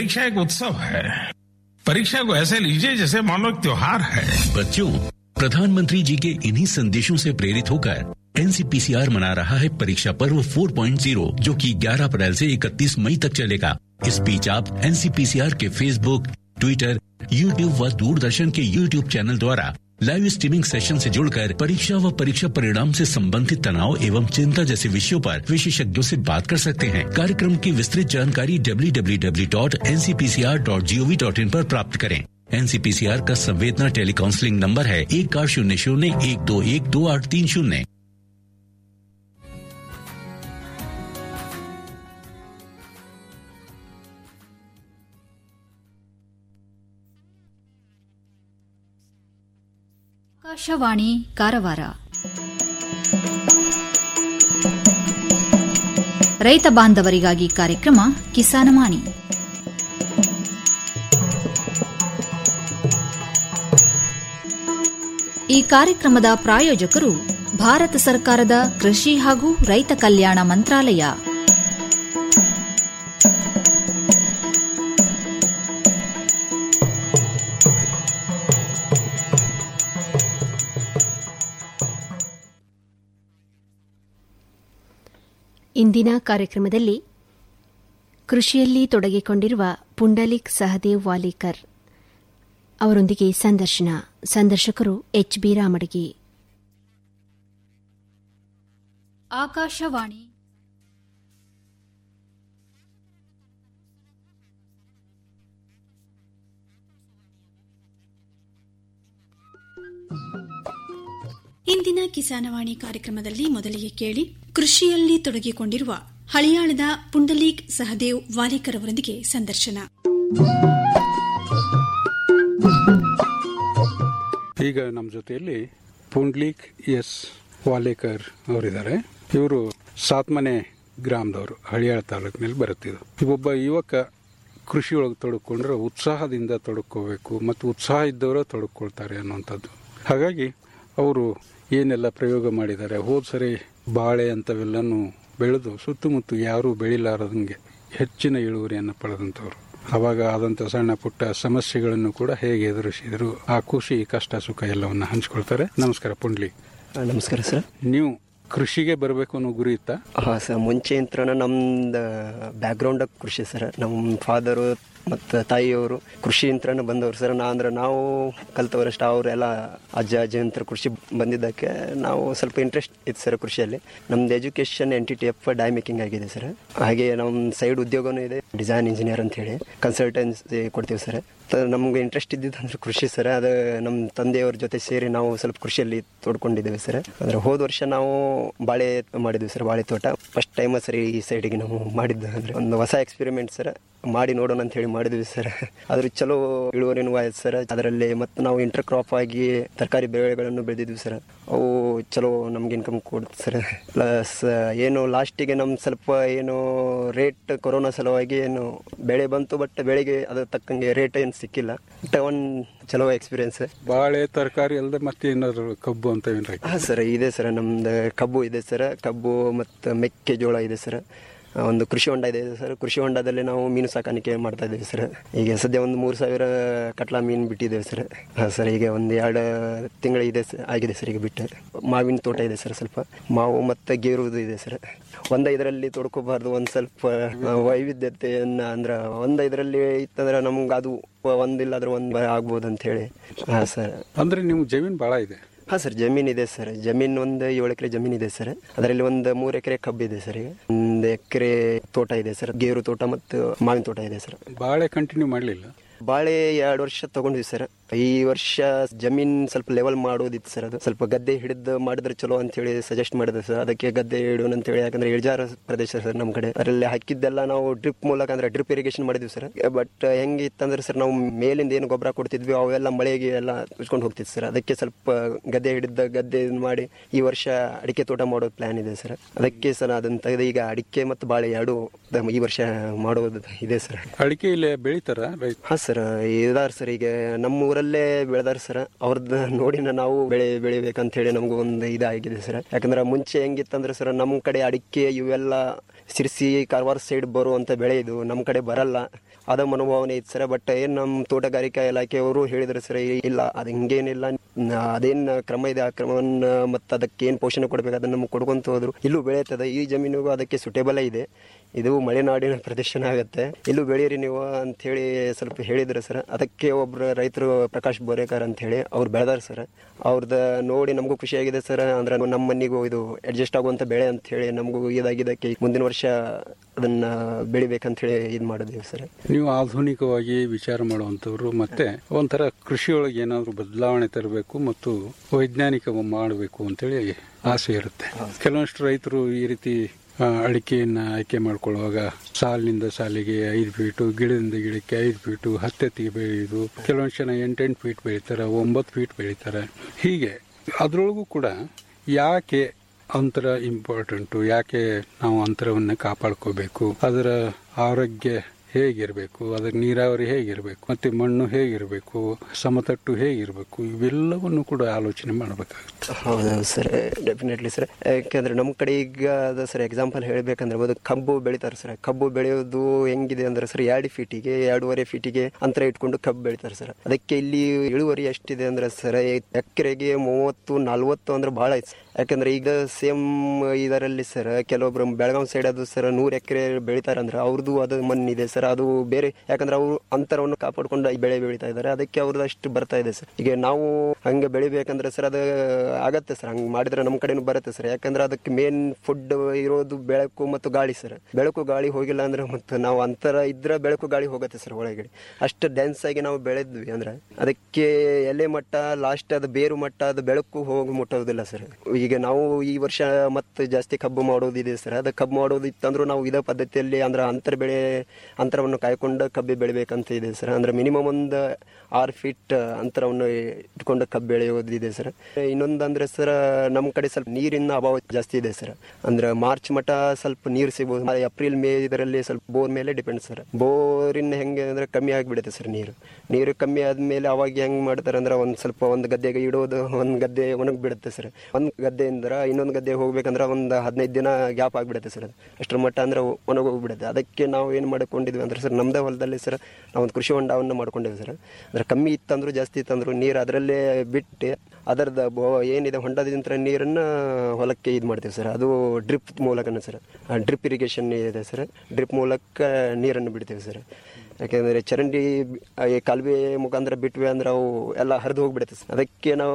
परीक्षा एक उत्सव है परीक्षा को ऐसे लीजिए जैसे मानो एक त्योहार है बच्चों प्रधानमंत्री जी के इन्हीं संदेशों से प्रेरित होकर एनसीपीसीआर मना रहा है परीक्षा पर्व 4.0 जो कि 11 अप्रैल से 31 मई तक चलेगा इस बीच आप एनसीपीसीआर के फेसबुक ट्विटर यूट्यूब व दूरदर्शन के यूट्यूब चैनल द्वारा लाइव स्ट्रीमिंग सेशन से जुड़कर परीक्षा व परीक्षा परिणाम से संबंधित तनाव एवं चिंता जैसे विषयों पर विशेषज्ञों से बात कर सकते हैं कार्यक्रम की विस्तृत जानकारी www.ncpcr.gov.in पर प्राप्त करें एनसीपीसीआर का संवेदना टेलीकाउंसलिंग नंबर है एक आठ शून्य शून्य एक दो एक दो आठ तीन शून्य ಆಕಾಶವಾಣಿ ಕಾರವಾರ ರೈತ ಬಾಂಧವರಿಗಾಗಿ ಕಾರ್ಯಕ್ರಮ ಕಿಸಾನವಾಣಿ ಈ ಕಾರ್ಯಕ್ರಮದ ಪ್ರಾಯೋಜಕರು ಭಾರತ ಸರ್ಕಾರದ ಕೃಷಿ ಹಾಗೂ ರೈತ ಕಲ್ಯಾಣ ಮಂತ್ರಾಲಯ ಇಂದಿನ ಕಾರ್ಯಕ್ರಮದಲ್ಲಿ ಕೃಷಿಯಲ್ಲಿ ತೊಡಗಿಕೊಂಡಿರುವ ಪುಂಡಲಿಕ್ ಸಹದೇವ್ ವಾಲಿಕರ್ ಅವರೊಂದಿಗೆ ಸಂದರ್ಶನ ಸಂದರ್ಶಕರು ಎಚ್ ಬಿ ರಾಮಡಗಿ ಆಕಾಶವಾಣಿ ಇಂದಿನ ಕಿಸಾನವಾಣಿ ಕಾರ್ಯಕ್ರಮದಲ್ಲಿ ಮೊದಲಿಗೆ ಕೇಳಿ ಕೃಷಿಯಲ್ಲಿ ತೊಡಗಿಕೊಂಡಿರುವ ಹಳಿಯಾಳದ ಪುಂಡಲೀಕ್ ಸಹದೇವ್ ವಾಲಿಕರ್ ಅವರೊಂದಿಗೆ ಸಂದರ್ಶನ ಈಗ ನಮ್ಮ ಜೊತೆಯಲ್ಲಿ ಪುಂಡ್ಲಿಕ್ ಎಸ್ ವಾಲೇಕರ್ ಅವರಿದ್ದಾರೆ ಇವರು ಸಾತ್ಮನೆ ಗ್ರಾಮದವರು ಹಳಿಯಾಳ ತಾಲೂಕಿನಲ್ಲಿ ಬರುತ್ತಿದ್ದು ಒಬ್ಬ ಯುವಕ ಕೃಷಿಯೊಳಗೆ ತೊಡಕೊಂಡ್ರೆ ಉತ್ಸಾಹದಿಂದ ತೊಡಕೋಬೇಕು ಮತ್ತು ಉತ್ಸಾಹ ಇದ್ದವರು ತೊಡಕೊಳ್ತಾರೆ ಅನ್ನುವಂಥದ್ದು ಹಾಗಾಗಿ ಅವರು ಏನೆಲ್ಲ ಪ್ರಯೋಗ ಮಾಡಿದ್ದಾರೆ ಹೋದ ಸರಿ ಬಾಳೆ ಅಂತವೆಲ್ಲನೂ ಬೆಳೆದು ಸುತ್ತಮುತ್ತ ಯಾರೂ ಬೆಳಿಲಾರದಂಗೆ ಹೆಚ್ಚಿನ ಇಳುವರಿಯನ್ನು ಪಡೆದಂಥವ್ರು ಅವಾಗ ಆದಂಥ ಸಣ್ಣ ಪುಟ್ಟ ಸಮಸ್ಯೆಗಳನ್ನು ಕೂಡ ಹೇಗೆ ಎದುರಿಸಿದ್ರು ಆ ಖುಷಿ ಕಷ್ಟ ಸುಖ ಎಲ್ಲವನ್ನ ಹಂಚ್ಕೊಳ್ತಾರೆ ನಮಸ್ಕಾರ ಪುಂಡ್ಲಿ ನಮಸ್ಕಾರ ಸರ್ ನೀವು ಕೃಷಿಗೆ ಬರಬೇಕು ಅನ್ನೋ ಗುರಿ ಇತ್ತ ಹಾಂ ಸರ್ ಮುಂಚೆ ಇಂತ್ರನ ನಮ್ದು ಬ್ಯಾಕ್ಗ್ರೌಂಡ್ ಕೃಷಿ ಸರ್ ನಮ್ಮ ಫಾದರು ಮತ್ತು ತಾಯಿಯವರು ಕೃಷಿ ಇಂತ್ರನ ಬಂದವರು ಸರ್ ನಾ ಅಂದ್ರೆ ನಾವು ಕಲ್ತವರಷ್ಟು ಅವರೆಲ್ಲ ಅಜ್ಜ ಅಜ್ಜಂತ್ರ ಕೃಷಿ ಬಂದಿದ್ದಕ್ಕೆ ನಾವು ಸ್ವಲ್ಪ ಇಂಟ್ರೆಸ್ಟ್ ಇತ್ತು ಸರ್ ಕೃಷಿಯಲ್ಲಿ ನಮ್ದು education N T T F die making ಆಗಿದೆ ಸರ್ ಹಾಗೆ ನಮ್ಮ ಸೈಡ್ ಉದ್ಯೋಗನೂ ಇದೆ ಡಿಸೈನ್ ಇಂಜಿನಿಯರ್ ಅಂತ ಹೇಳಿ ಕನ್ಸಲ್ಟೆನ್ಸಿ ಕೊಡ್ತೀವಿ ಸರ್ ನಮ್ಗೆ ಇಂಟ್ರೆಸ್ಟ್ ಇದ್ದಿದ್ದು ಅಂದ್ರೆ ಕೃಷಿ ಸರ್ ಅದು ನಮ್ಮ ತಂದೆಯವ್ರ ಜೊತೆ ಸೇರಿ ನಾವು ಸ್ವಲ್ಪ ಕೃಷಿಯಲ್ಲಿ ತೋಡ್ಕೊಂಡಿದ್ದೇವೆ ಸರ್ ಅಂದ್ರೆ ಹೋದ ವರ್ಷ ನಾವು ಬಾಳೆ ಮಾಡಿದ್ವಿ ಸರ್ ಬಾಳೆ ತೋಟ ಫಸ್ಟ್ ಟೈಮ್ ಸರ್ ಈ ಸೈಡಿಗೆ ನಾವು ಮಾಡಿದ್ದು ಅಂದ್ರೆ ಒಂದು ಹೊಸ ಎಕ್ಸ್ಪೆರಿಮೆಂಟ್ ಸರ್ ಮಾಡಿ ನೋಡೋಣ ಅಂತ ಹೇಳಿ ಮಾಡಿದ್ವಿ ಸರ್ ಅದ್ರ ಚಲೋ ಇಳುವರಿನೂ ಆಯ್ತು ಸರ್ ಅದರಲ್ಲಿ ಮತ್ತು ನಾವು ಇಂಟರ್ ಕ್ರಾಪ್ ಆಗಿ ತರಕಾರಿ ಬೆಳೆಗಳನ್ನು ಬೆಳೆದಿದ್ವಿ ಸರ್ ಅವು ಚಲೋ ನಮ್ಗೆ ಇನ್ಕಮ್ ಕೊಡುತ್ತೆ ಸರ್ ಪ್ಲಸ್ ಏನು ಲಾಸ್ಟಿಗೆ ನಮ್ ಸ್ವಲ್ಪ ಏನು ರೇಟ್ ಕೊರೋನಾ ಸಲುವಾಗಿ ಏನು ಬೆಳೆ ಬಂತು ಬಟ್ ಬೆಳೆಗೆ ಅದ್ರ ತಕ್ಕಂಗೆ ರೇಟ್ ಏನು ಸಿಕ್ಕಿಲ್ಲ ಬಟ್ ಒಂದು ಚಲೋ ಎಕ್ಸ್ಪೀರಿಯನ್ಸ್ ಬಾಳೆ ತರಕಾರಿ ಅಲ್ಲದೆ ಮತ್ತೆ ಏನಾದ್ರು ಕಬ್ಬು ಅಂತ ಏನ್ರಿ ಹಾಂ ಸರ್ ಇದೆ ಸರ್ ನಮ್ದು ಕಬ್ಬು ಇದೆ ಸರ್ ಕಬ್ಬು ಮತ್ತು ಮೆಕ್ಕೆಜೋಳ ಇದೆ ಸರ್ ಒಂದು ಕೃಷಿ ಹೊಂಡ ಇದೆ ಸರ್ ಕೃಷಿ ಹೊಂಡದಲ್ಲಿ ನಾವು ಮೀನು ಸಾಕಾಣಿಕೆ ಮಾಡ್ತಾ ಇದ್ದೇವೆ ಸರ್ ಈಗ ಸದ್ಯ ಒಂದು ಮೂರು ಸಾವಿರ ಕಟ್ಲಾ ಮೀನು ಬಿಟ್ಟಿದ್ದೇವೆ ಸರ್ ಹಾಂ ಸರ್ ಈಗ ಒಂದು ಎರಡು ತಿಂಗಳು ಇದೆ ಸ- ಆಗಿದೆ ಸರ್ ಈಗ ಬಿಟ್ಟು ಮಾವಿನ ತೋಟ ಇದೆ ಸರ್ ಸ್ವಲ್ಪ ಮಾವು ಮತ್ತು ಗೇರುವುದು ಇದೆ ಸರ್ ಒಂದ ಇದರಲ್ಲಿ ತೊಡ್ಕೋಬಾರ್ದು ಒಂದು ಸ್ವಲ್ಪ ವೈವಿಧ್ಯತೆಯನ್ನ ಅಂದ್ರೆ ಒಂದ ಇದರಲ್ಲಿ ಇತ್ತಂದ್ರೆ ನಮ್ಗೆ ಅದು ಒಂದಿಲ್ಲಾದ್ರೆ ಒಂದು ಆಗ್ಬೋದು ಅಂತ ಹೇಳಿ ಹಾಂ ಸರ್ ಅಂದ್ರೆ ನಿಮ್ ಜಮೀನ್ ಬಹಳ ಇದೆ ಹಾಂ ಸರ್ ಜಮೀನ್ ಇದೆ ಸರ್ ಜಮೀನ್ ಒಂದು ಏಳು ಎಕರೆ ಜಮೀನ್ ಇದೆ ಸರ್ ಅದರಲ್ಲಿ ಒಂದು ಮೂರು ಎಕರೆ ಕಬ್ಬು ಇದೆ ಸರ್ ಈಗ ಒಂದು ಎಕರೆ ತೋಟ ಇದೆ ಸರ್ ಗೇರು ತೋಟ ಮತ್ತು ಮಾವಿನ ತೋಟ ಇದೆ ಸರ್ ಬಾಳೆ ಕಂಟಿನ್ಯೂ ಮಾಡಲಿಲ್ಲ ಬಾಳೆ ಎರಡು ವರ್ಷ ತಗೊಂಡ್ವಿ ಸರ್ ಈ ವರ್ಷ ಜಮೀನ್ ಸ್ವಲ್ಪ ಲೆವೆಲ್ ಮಾಡೋದಿತ್ತು ಸರ್ ಅದು ಸ್ವಲ್ಪ ಗದ್ದೆ ಹಿಡಿದು ಮಾಡಿದ್ರೆ ಚಲೋ ಅಂತ ಹೇಳಿ ಸಜೆಸ್ಟ್ ಮಾಡಿದೆ ಸರ್ ಅದಕ್ಕೆ ಗದ್ದೆ ಹಿಡಿಯೋಣ ಅಂತ ಹೇಳಿ ಯಾಕಂದ್ರೆ ಇಳಿಜಾರ ಪ್ರದೇಶ ಸರ್ ನಮ್ಮ ಕಡೆ ಅದರಲ್ಲಿ ಹಾಕಿದ್ದೆಲ್ಲ ನಾವು ಡ್ರಿಪ್ ಮೂಲಕ ಅಂದ್ರೆ ಡ್ರಿಪ್ ಇರಿಗೇಷನ್ ಮಾಡಿದ್ವಿ ಸರ್ ಬಟ್ ಹೆಂಗಿತ್ತಂದ್ರೆ ಸರ್ ನಾವು ಮೇಲಿಂದ ಏನು ಗೊಬ್ಬರ ಕೊಡ್ತಿದ್ವಿ ಅವೆಲ್ಲ ಮಳೆಗೆ ಎಲ್ಲ ಉಚ್ಕೊಂಡು ಹೋಗ್ತಿತ್ತು ಸರ್ ಅದಕ್ಕೆ ಸ್ವಲ್ಪ ಗದ್ದೆ ಹಿಡಿದ ಗದ್ದೆ ಇದ್ ಮಾಡಿ ಈ ವರ್ಷ ಅಡಿಕೆ ತೋಟ ಮಾಡೋ ಪ್ಲಾನ್ ಇದೆ ಸರ್ ಅದಕ್ಕೆ ಸರ್ ಅದನ್ನ ತೆಗೆದು ಈಗ ಅಡಿಕೆ ಮತ್ತು ಬಾಳೆ ಎರಡು ಈ ವರ್ಷ ಮಾಡೋದು ಇದೆ ಸರ್ ಅಡಿಕೆ ಇಲ್ಲಿ ಬೆಳಿತಾರ ರೈತ ಹಾ ಸರ್ ಇದಾರ ಸರ್ ಈಗ ನಮ್ಮ ಊರಲ್ಲೇ ಬೆಳೆದಾರ ಸರ್ ಅವ್ರದ್ದು ನೋಡಿ ನಾವು ಬೆಳೆ ಬೆಳಿಬೇಕಂತ ಹೇಳಿ ನಮಗೂ ಒಂದು ಇದಾಗಿದೆ ಸರ್ ಯಾಕಂದ್ರೆ ಮುಂಚೆ ಹೆಂಗಿತ್ತಂದ್ರೆ ಸರ್ ನಮ್ಮ ಕಡೆ ಅಡಿಕೆ ಇವೆಲ್ಲ ಸಿರ್ಸಿ ಕಾರವಾರ ಸೈಡ್ ಬರುವಂತ ಬೆಳೆ ಇದು ನಮ್ಮ ಕಡೆ ಬರಲ್ಲ ಅದ ಮನೋಭಾವನೆ ಇತ್ತು ಸರ್ ಬಟ್ ಏನ್ ನಮ್ಮ ತೋಟಗಾರಿಕಾ ಇಲಾಖೆಯವರು ಹೇಳಿದ್ರು ಸರ್ ಇಲ್ಲ ಅದು ಹಿಂಗೇನಿಲ್ಲ ನ- ಅದೇನ್ ಕ್ರಮ ಇದೆ ಆ ಕ್ರಮವನ್ನ ಮತ್ತೆ ಅದಕ್ಕೆ ಏನ್ ಪೋಷಣೆ ಕೊಡ್ಬೇಕು ಅದನ್ನ ನಮ್ಗೆ ಕೊಡ್ಕೊಂತ ಹೋದ್ರು ಇಲ್ಲೂ ಬೆಳೆಯುತ್ತದೆ ಈ ಜಮೀನಿಗೂ ಅದಕ್ಕೆ ಸುಟೇಬಲ್ ಇದೆ ಇದು ಮಲೆನಾಡಿನ ಪ್ರದೇಶನ ಆಗತ್ತೆ ಇಲ್ಲೂ ಬೆಳೀರಿ ನೀವು ಅಂತ ಹೇಳಿ ಸ್ವಲ್ಪ ಹೇಳಿದ್ರು ಸರ್ ಅದಕ್ಕೆ ಒಬ್ರು ರೈತರು ಪ್ರಕಾಶ್ ಬೋರೇಕರ್ ಅಂತ ಹೇಳಿ ಅವ್ರು ಬೆಳೆದಾರ ಸರ್ ಅವ್ರದ್ದು ನೋಡಿ ನಮಗೂ ಖುಷಿಯಾಗಿದೆ ಸರ್ ಅಂದ್ರೆ ನಮ್ಮ ಮನೆಗೂ ಇದು ಅಡ್ಜಸ್ಟ್ ಆಗುವಂತ ಬೆಳೆ ಅಂತ ಹೇಳಿ ನಮಗೂ ಇದಾಗಿದ್ದಕ್ಕೆ ಮುಂದಿನ ವರ್ಷ ಅದನ್ನ ಬೆಳಿಬೇಕಂತ ಹೇಳಿ ಇದು ಮಾಡಿದ್ದೀವಿ ಸರ್ ನೀವು ಆಧುನಿಕವಾಗಿ ವಿಚಾರ ಮಾಡುವಂತವ್ರು ಮತ್ತೆ ಒಂಥರ ಕೃಷಿಯೊಳಗೆ ಏನಾದ್ರು ಬದಲಾವಣೆ ತರಬೇಕು ಮತ್ತು ವೈಜ್ಞಾನಿಕ ಮಾಡಬೇಕು ಅಂತೇಳಿ ಆಸೆ ಇರುತ್ತೆ ಕೆಲವಷ್ಟು ರೈತರು ಈ ರೀತಿ ಆ, ಅಡಿಕೆಯನ್ನ ಆಯ್ಕೆ ಮಾಡ್ಕೊಳ್ಳುವಾಗ ಸಾಲಿನಿಂದ ಸಾಲಿಗೆ ಐದು ಫೀಟು ಗಿಡದಿಂದ ಗಿಡಕ್ಕೆ ಐದು ಫೀಟು ಹತ್ತೆತ್ತಿಗೆ ಬೆಳೆಯುವುದು ಕೆಲವೊಂದು ಜನ ಎಂಟೆಂಟು ಫೀಟ್ ಬೆಳೀತಾರೆ ಒಂಬತ್ತು ಫೀಟ್ ಬೆಳೀತಾರೆ ಹೀಗೆ ಅದರೊಳಗೂ ಕೂಡ ಯಾಕೆ ಅಂತರ ಇಂಪಾರ್ಟೆಂಟು ಯಾಕೆ ನಾವು ಅಂತರವನ್ನು ಕಾಪಾಡ್ಕೋಬೇಕು ಅದರ ಆರೋಗ್ಯ ಹೇಗಿರಬೇಕು ಅದರ ನೀರಾವರಿ ಹೇಗಿರಬೇಕು ಮತ್ತೆ ಮಣ್ಣು ಹೇಗಿರಬೇಕು ಸಮತಟ್ಟು ಹೇಗಿರಬೇಕು ಇವೆಲ್ಲವನ್ನು ಕೂಡ ಆಲೋಚನೆ ಮಾಡಬೇಕಾಗುತ್ತೆ ಹೌದೌದು ಸರ್ ಡೆಫಿನೆಟ್ಲಿ ಸರ್ ಯಾಕೆಂದ್ರೆ ನಮ್ಮ ಕಡೆ ಈಗ ಅದ ಸರ್ ಎಕ್ಸಾಂಪಲ್ ಹೇಳ್ಬೇಕಂದ್ರೆ ಒಂದು ಕಬ್ಬು ಬೆಳಿತಾರೆ ಸರ್ ಕಬ್ಬು ಬೆಳೆಯೋದು ಹೆಂಗಿದೆ ಅಂದ್ರೆ ಸರ್ ಎರಡು ಫೀಟಿಗೆ ಎರಡೂವರೆ ಫೀಟಿಗೆ ಅಂತರ ಇಟ್ಕೊಂಡು ಕಬ್ಬು ಬೆಳಿತಾರೆ ಸರ್ ಅದಕ್ಕೆ ಇಲ್ಲಿ ಇಳುವರಿ ಎಷ್ಟಿದೆ ಅಂದ್ರೆ ಸರ್ ಎಕರೆಗೆ ಮೂವತ್ತು ನಲ್ವತ್ತು ಅಂದ್ರೆ ಬಹಳ ಐತೆ ಯಾಕಂದ್ರೆ ಈಗ ಸೇಮ್ ಇದರಲ್ಲಿ ಸರ್ ಕೆಲವೊಬ್ರು ಬೆಳಗಾವಿ ಸೈಡ್ ಅದು ಸರ್ ನೂರ್ ಎಕರೆ ಬೆಳಿತಾರಂದ್ರೆ ಅವ್ರದ್ದು ಅದು ಮಣ್ಣಿದೆ ಸರ್ ಅದು ಬೇರೆ ಯಾಕಂದ್ರೆ ಅವರು ಅಂತರವನ್ನು ಕಾಪಾಡ್ಕೊಂಡು ಈ ಬೆಳೆ ಬೆಳಿತಾ ಇದ್ದಾರೆ ಅದಕ್ಕೆ ಅವ್ರದ್ದು ಅಷ್ಟು ಬರ್ತಾ ಇದೆ ಸರ್ ಈಗ ನಾವು ಹಂಗೆ ಬೆಳಿಬೇಕಂದ್ರೆ ಸರ್ ಅದು ಆಗತ್ತೆ ಸರ್ ಹಂಗೆ ಮಾಡಿದ್ರೆ ನಮ್ಮ ಕಡೆನೂ ಬರುತ್ತೆ ಸರ್ ಯಾಕಂದ್ರೆ ಅದಕ್ಕೆ ಮೇನ್ ಫುಡ್ ಇರೋದು ಬೆಳಕು ಮತ್ತು ಗಾಳಿ ಸರ್ ಬೆಳಕು ಗಾಳಿ ಹೋಗಿಲ್ಲ ಅಂದ್ರೆ ಮತ್ತೆ ನಾವು ಅಂತರ ಇದ್ರೆ ಬೆಳಕು ಗಾಳಿ ಹೋಗುತ್ತೆ ಸರ್ ಒಳಗಡೆ ಅಷ್ಟು ಡೆನ್ಸ್ ಆಗಿ ನಾವು ಬೆಳೆದ್ವಿ ಅಂದ್ರೆ ಅದಕ್ಕೆ ಎಲೆ ಮಟ್ಟ ಲಾಸ್ಟ್ ಅದು ಬೇರು ಮಟ್ಟ ಅದು ಬೆಳಕು ಹೋಗಿ ಮುಟ್ಟೋದಿಲ್ಲ ಸರ್ ಈಗ ನಾವು ಈ ವರ್ಷ ಮತ್ತೆ ಜಾಸ್ತಿ ಕಬ್ಬು ಮಾಡೋದಿದೆ ಸರ್ ಅದು ಕಬ್ಬು ಮಾಡೋದಿತ್ತಂದ್ರೂ ನಾವು ಇದೇ ಪದ್ಧತಿಯಲ್ಲಿ ಅಂದ್ರೆ ಅಂತರ ಬೆಳೆ ಅಂತರವನ್ನು ಕಾಯ್ಕೊಂಡು ಕಬ್ಬು ಬೆಳಿಬೇಕಂತ ಇದೆ ಸರ್ ಅಂದ್ರೆ ಮಿನಿಮಮ್ ಒಂದು ಆರು ಫೀಟ್ ಅಂತರವನ್ನು ಇಟ್ಕೊಂಡು ಕಬ್ಬು ಬೆಳೆಯೋದಿದೆ ಸರ್ ಇನ್ನೊಂದು ಅಂದ್ರೆ ಸರ್ ನಮ್ಮ ಕಡೆ ಸ್ವಲ್ಪ ನೀರಿನ ಅಭಾವ ಜಾಸ್ತಿ ಇದೆ ಸರ್ ಅಂದ್ರೆ ಮಾರ್ಚ್ ಮಟ್ಟ ಸ್ವಲ್ಪ ನೀರು ಸಿಗ್ಬೋದು ಏಪ್ರಿಲ್ ಮೇ ಇದರಲ್ಲಿ ಸ್ವಲ್ಪ ಬೋರ್ ಮೇಲೆ ಡಿಪೆಂಡ್ ಸರ್ ಬೋರಿನ ಹೆಂಗೆ ಅಂದ್ರೆ ಕಮ್ಮಿ ಆಗಿಬಿಡುತ್ತೆ ಸರ್ ನೀರು ನೀರು ಕಮ್ಮಿ ಆದ್ಮೇಲೆ ಅವಾಗ ಹೆಂಗ್ ಮಾಡ್ತಾರೆ ಅಂದ್ರೆ ಒಂದ್ ಸ್ವಲ್ಪ ಒಂದ್ ಗದ್ದೆಗೆ ಇಡೋದು ಒಂದ್ ಗದ್ದೆ ಒಣಗಿ ಬಿಡುತ್ತೆ ಸರ್ ಒಂದ್ ಗದ್ದೆಯಿಂದ ಇನ್ನೊಂದು ಗದ್ದೆ ಹೋಗ್ಬೇಕಂದ್ರೆ ಒಂದ್ ಹದಿನೈದು ದಿನ ಗ್ಯಾಪ್ ಆಗ್ಬಿಡುತ್ತೆ ಸರ್ ಅಷ್ಟರ ಮಟ್ಟ ಅಂದ್ರೆ ಒಣಗೋಗ್ಬಿಡುತ್ತೆ ಅದಕ್ಕೆ ನಾವು ಏನ್ ಮಾಡ್ಕೊಂಡಿದ್ವಿ ಅಂದ್ರೆ ಸರ್ ನಮ್ದೇ ಹೊಲದಲ್ಲಿ ಸರ್ ನಾವು ಒಂದು ಕೃಷಿ ಹೊಂಡವನ್ನು ಮಾಡ್ಕೊಂಡಿದ್ವಿ ಸರ್ ಅಂದ್ರೆ ಕಮ್ಮಿ ಇತ್ತಂದ್ರು ಜಾಸ್ತಿ ಇತ್ತಂದ್ರು ನೀರು ಅದರಲ್ಲೇ ಬಿಟ್ಟು ಅದರದ ಏನಿದೆ ಹೊಂಡದಿಂದ ನೀರನ್ನ ಹೊಲಕ್ಕೆ ಇದು ಮಾಡ್ತೀವಿ ಸರ್ ಅದು ಡ್ರಿಪ್ ಮೂಲಕನೇ ಸರ್ ಡ್ರಿಪ್ ಇರಿಗೇಷನ್ ಇದೆ ಸರ್ ಡ್ರಿಪ್ ಮೂಲಕ ನೀರನ್ನು ಬಿಡ್ತೀವಿ ಸರ್ ಯಾಕೆಂದ್ರೆ ಚರಂಡಿ ಆ, ಈ ಕಾಲುವೆ ಮುಖಾಂತರ ಬಿಟ್ವಿ ಅಂದ್ರೆ ಅವು ಎಲ್ಲ ಹರಿದು ಹೋಗ್ಬಿಡುತ್ತೆ ಸರ್ ಅದಕ್ಕೆ ನಾವು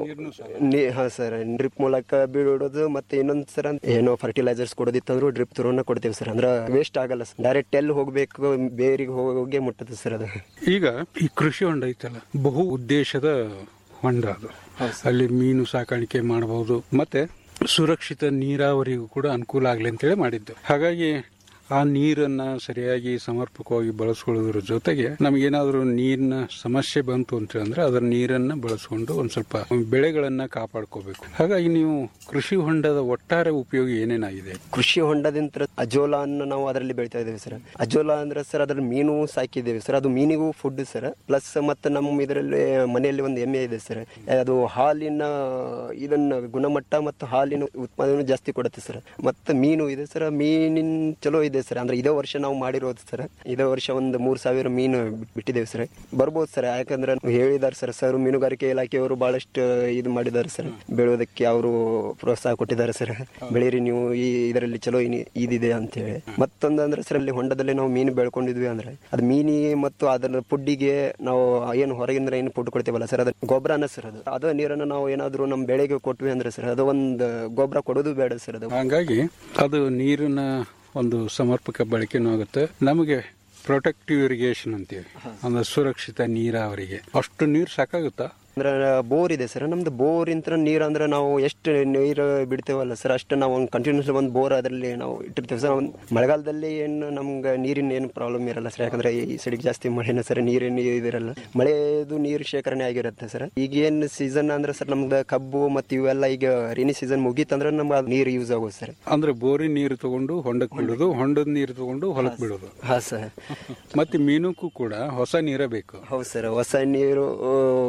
ನೀ ಹಾ ಸರ್ ಡ್ರಿಪ್ ಮೂಲಕ ಬಿಡೋದು ಮತ್ತೆ ಇನ್ನೊಂದ್ ಸರ್ ಏನೋ ಫರ್ಟಿಲೈಸರ್ಸ್ ಕೊಡೋದಿತ್ತಂದ್ರು ಡ್ರಿಪ್ ಥ್ರೂನ ಕೊಡ್ತೀವಿ ಸರ್ ಅಂದ್ರೆ ವೇಸ್ಟ್ ಆಗಲ್ಲ ಸರ್ ಡೈರೆಕ್ಟ್ ಎಲ್ಲಿ ಹೋಗ್ಬೇಕು ಬೇರಿಗೆ ಹೋಗಿ ಮುಟ್ಟುತ್ತೆ ಸರ್ ಅದು ಈಗ ಈ ಕೃಷಿ ಹೊಂಡ ಐತಲ್ಲ ಬಹು ಉದ್ದೇಶದ ಹೊಂಡ ಅದು ಅಲ್ಲಿ ಮೀನು ಸಾಕಾಣಿಕೆ ಮಾಡಬಹುದು ಮತ್ತೆ ಸುರಕ್ಷಿತ ನೀರಾವರಿಗೂ ಕೂಡ ಅನುಕೂಲ ಆಗಲಿ ಅಂತೇಳಿ ಮಾಡಿದ್ದು ಹಾಗಾಗಿ ಆ ನೀರನ್ನ ಸರಿಯಾಗಿ ಸಮರ್ಪಕವಾಗಿ ಬಳಸ್ಕೊಳ್ಳೋದ್ರ ಜೊತೆಗೆ ನಮಗೇನಾದ್ರೂ ನೀರಿನ ಸಮಸ್ಯೆ ಬಂತು ಅಂತ ಅಂದ್ರೆ ಅದರ ನೀರನ್ನ ಬಳಸ್ಕೊಂಡು ಒಂದ್ ಸ್ವಲ್ಪ ಬೆಳೆಗಳನ್ನ ಕಾಪಾಡ್ಕೋಬೇಕು ಹಾಗಾಗಿ ನೀವು ಕೃಷಿ ಹೊಂಡದ ಒಟ್ಟಾರೆ ಉಪಯೋಗ ಏನೇನಾಗಿದೆ ಕೃಷಿ ಹೊಂಡದಿಂದ ಅಜೋಲಾ ಅನ್ನು ನಾವು ಅದರಲ್ಲಿ ಬೆಳಿತಾ ಇದ್ದೇವೆ ಸರ್ ಅಜೋಲಾ ಅಂದ್ರೆ ಸರ್ ಅದ್ರಲ್ಲಿ ಮೀನು ಸಾಕಿದ್ದೇವೆ ಸರ್ ಅದು ಮೀನಿಗೂ ಫುಡ್ ಸರ್ ಪ್ಲಸ್ ಮತ್ತೆ ನಮ್ಮ ಇದರಲ್ಲಿ ಮನೆಯಲ್ಲಿ ಒಂದು ಎಮ್ಮೆ ಇದೆ ಸರ್ ಅದು ಹಾಲಿನ ಇದನ್ನ ಗುಣಮಟ್ಟ ಮತ್ತು ಹಾಲಿನ ಉತ್ಪಾದನೆ ಜಾಸ್ತಿ ಕೊಡುತ್ತೆ ಸರ್ ಮತ್ತೆ ಮೀನು ಇದೆ ಸರ್ ಮೀನಿನ ಚಲೋ ಇದೆ ಸರ್ ಅಂದ್ರೆ ಇದೇ ವರ್ಷ ನಾವು ಮಾಡಿರೋದು ಸರ್ ಇದೇ ವರ್ಷ ಒಂದು ಮೂರ್ ಸಾವಿರ ಮೀನು ಬಿಟ್ಟಿದ್ದೇವೆ ಸರ್ ಬರ್ಬೋದು ಸರ್ ಯಾಕಂದ್ರೆ ಹೇಳಿದಾರೆ ಸರ್ ಸರ್ ಮೀನುಗಾರಿಕೆ ಇಲಾಖೆಯವರು ಬಹಳಷ್ಟು ಇದು ಮಾಡಿದ್ದಾರೆ ಸರ್ ಬೆಳೆಯೋದಕ್ಕೆ ಅವರು ಪ್ರೋತ್ಸಾಹ ಕೊಟ್ಟಿದ್ದಾರೆ ಸರ್ ಬೆಳೀರಿ ನೀವು ಈ ಇದರಲ್ಲಿ ಚಲೋ ಇನಿ- ಇದಿದೆ ಅಂತ ಹೇಳಿ ಮತ್ತೊಂದು ಅಂದ್ರೆ ಸರ್ ಅಲ್ಲಿ ಹೊಂಡದಲ್ಲಿ ನಾವು ಮೀನು ಬೆಳ್ಕೊಂಡಿದ್ವಿ ಅಂದ್ರೆ ಅದು ಮೀನಿ ಮತ್ತು ಅದರ ಪುಡ್ಡಿಗೆ ನಾವು ಏನು ಹೊರಗಿಂದ ಏನು ಫುಡ್ ಕೊಡ್ತೀವಲ್ಲ ಸರ್ ಅದು ಗೊಬ್ಬರನ ಸರ್ ಅದು ಅದ ನೀರನ್ನು ನಾವು ಏನಾದ್ರು ನಮ್ಮ ಬೆಳೆಗೆ ಕೊಟ್ವಿ ಅಂದ್ರೆ ಸರ್ ಅದು ಒಂದು ಗೊಬ್ಬರ ಕೊಡೋದು ಬೇಡ ಸರ್ ಅದು ಹಾಗಾಗಿ ಅದು ನೀರಿನ ಒಂದು ಸಮರ್ಪಕ ಬಳಕೆನೂ ಆಗುತ್ತೆ ನಮಗೆ ಪ್ರೊಟೆಕ್ಟಿವ್ ಇರಿಗೇಷನ್ ಅಂತೀವಿ ಅಂದ್ರೆ ಸುರಕ್ಷಿತ ನೀರಾವರಿಗೆ ಅಷ್ಟು ನೀರು ಸಾಕಾಗುತ್ತಾ ಅಂದ್ರೆ ಬೋರ್ ಇದೆ ಸರ್ ನಮ್ದು ಬೋರ್ ಇಂತ್ರ ನೀರು ಅಂದ್ರೆ ನಾವು ಎಷ್ಟು ನೀರು ಬಿಡ್ತೇವಲ್ಲ ಸರ್ ಅಷ್ಟು ನಾವು ಒಂದು ಕಂಟಿನ್ಯೂಸ್ ಒಂದು ಬೋರ್ ಅದರಲ್ಲಿ ನಾವು ಇಟ್ಟಿರ್ತೀವಿ ಸರ್ ಒಂದು ಮಳೆಗಾಲದಲ್ಲಿ ಏನು ನಮ್ಗೆ ನೀರಿನ ಏನು ಪ್ರಾಬ್ಲಮ್ ಇರಲ್ಲ ಸರ್ ಯಾಕಂದ್ರೆ ಈ ಸೈಡಿಗೆ ಜಾಸ್ತಿ ಮಳೆನ ಸರ್ ನೀರಿನ ಇದಿರಲ್ಲ ಮಳೆದು ನೀರು ಶೇಖರಣೆ ಆಗಿರುತ್ತೆ ಸರ್ ಈಗ ಏನು ಸೀಸನ್ ಅಂದ್ರೆ ಸರ್ ನಮ್ದು ಕಬ್ಬು ಮತ್ತು ಇವೆಲ್ಲ ಈಗ ರೇನಿ ಸೀಸನ್ ಮುಗೀತಂದ್ರೆ ನಮ್ಗೆ ನೀರು ಯೂಸ್ ಆಗೋದು ಸರ್ ಅಂದ್ರೆ ಬೋರಿನ ನೀರು ತಗೊಂಡು ಹೊಂಡಕ್ಕೆ ಬಿಡೋದು ಹೊಂಡದ ನೀರು ತಗೊಂಡು ಹೊಲಕ್ಕೆ ಬಿಡೋದು ಹಾ ಸರ್ ಮತ್ತೆ ಮೀನುಕ್ಕೂ ಕೂಡ ಹೊಸ ನೀರೇ ಬೇಕು ಹೌದು ಸರ್ ಹೊಸ ನೀರು ಆ, ಇದ್ರ ಮತ್ತೆ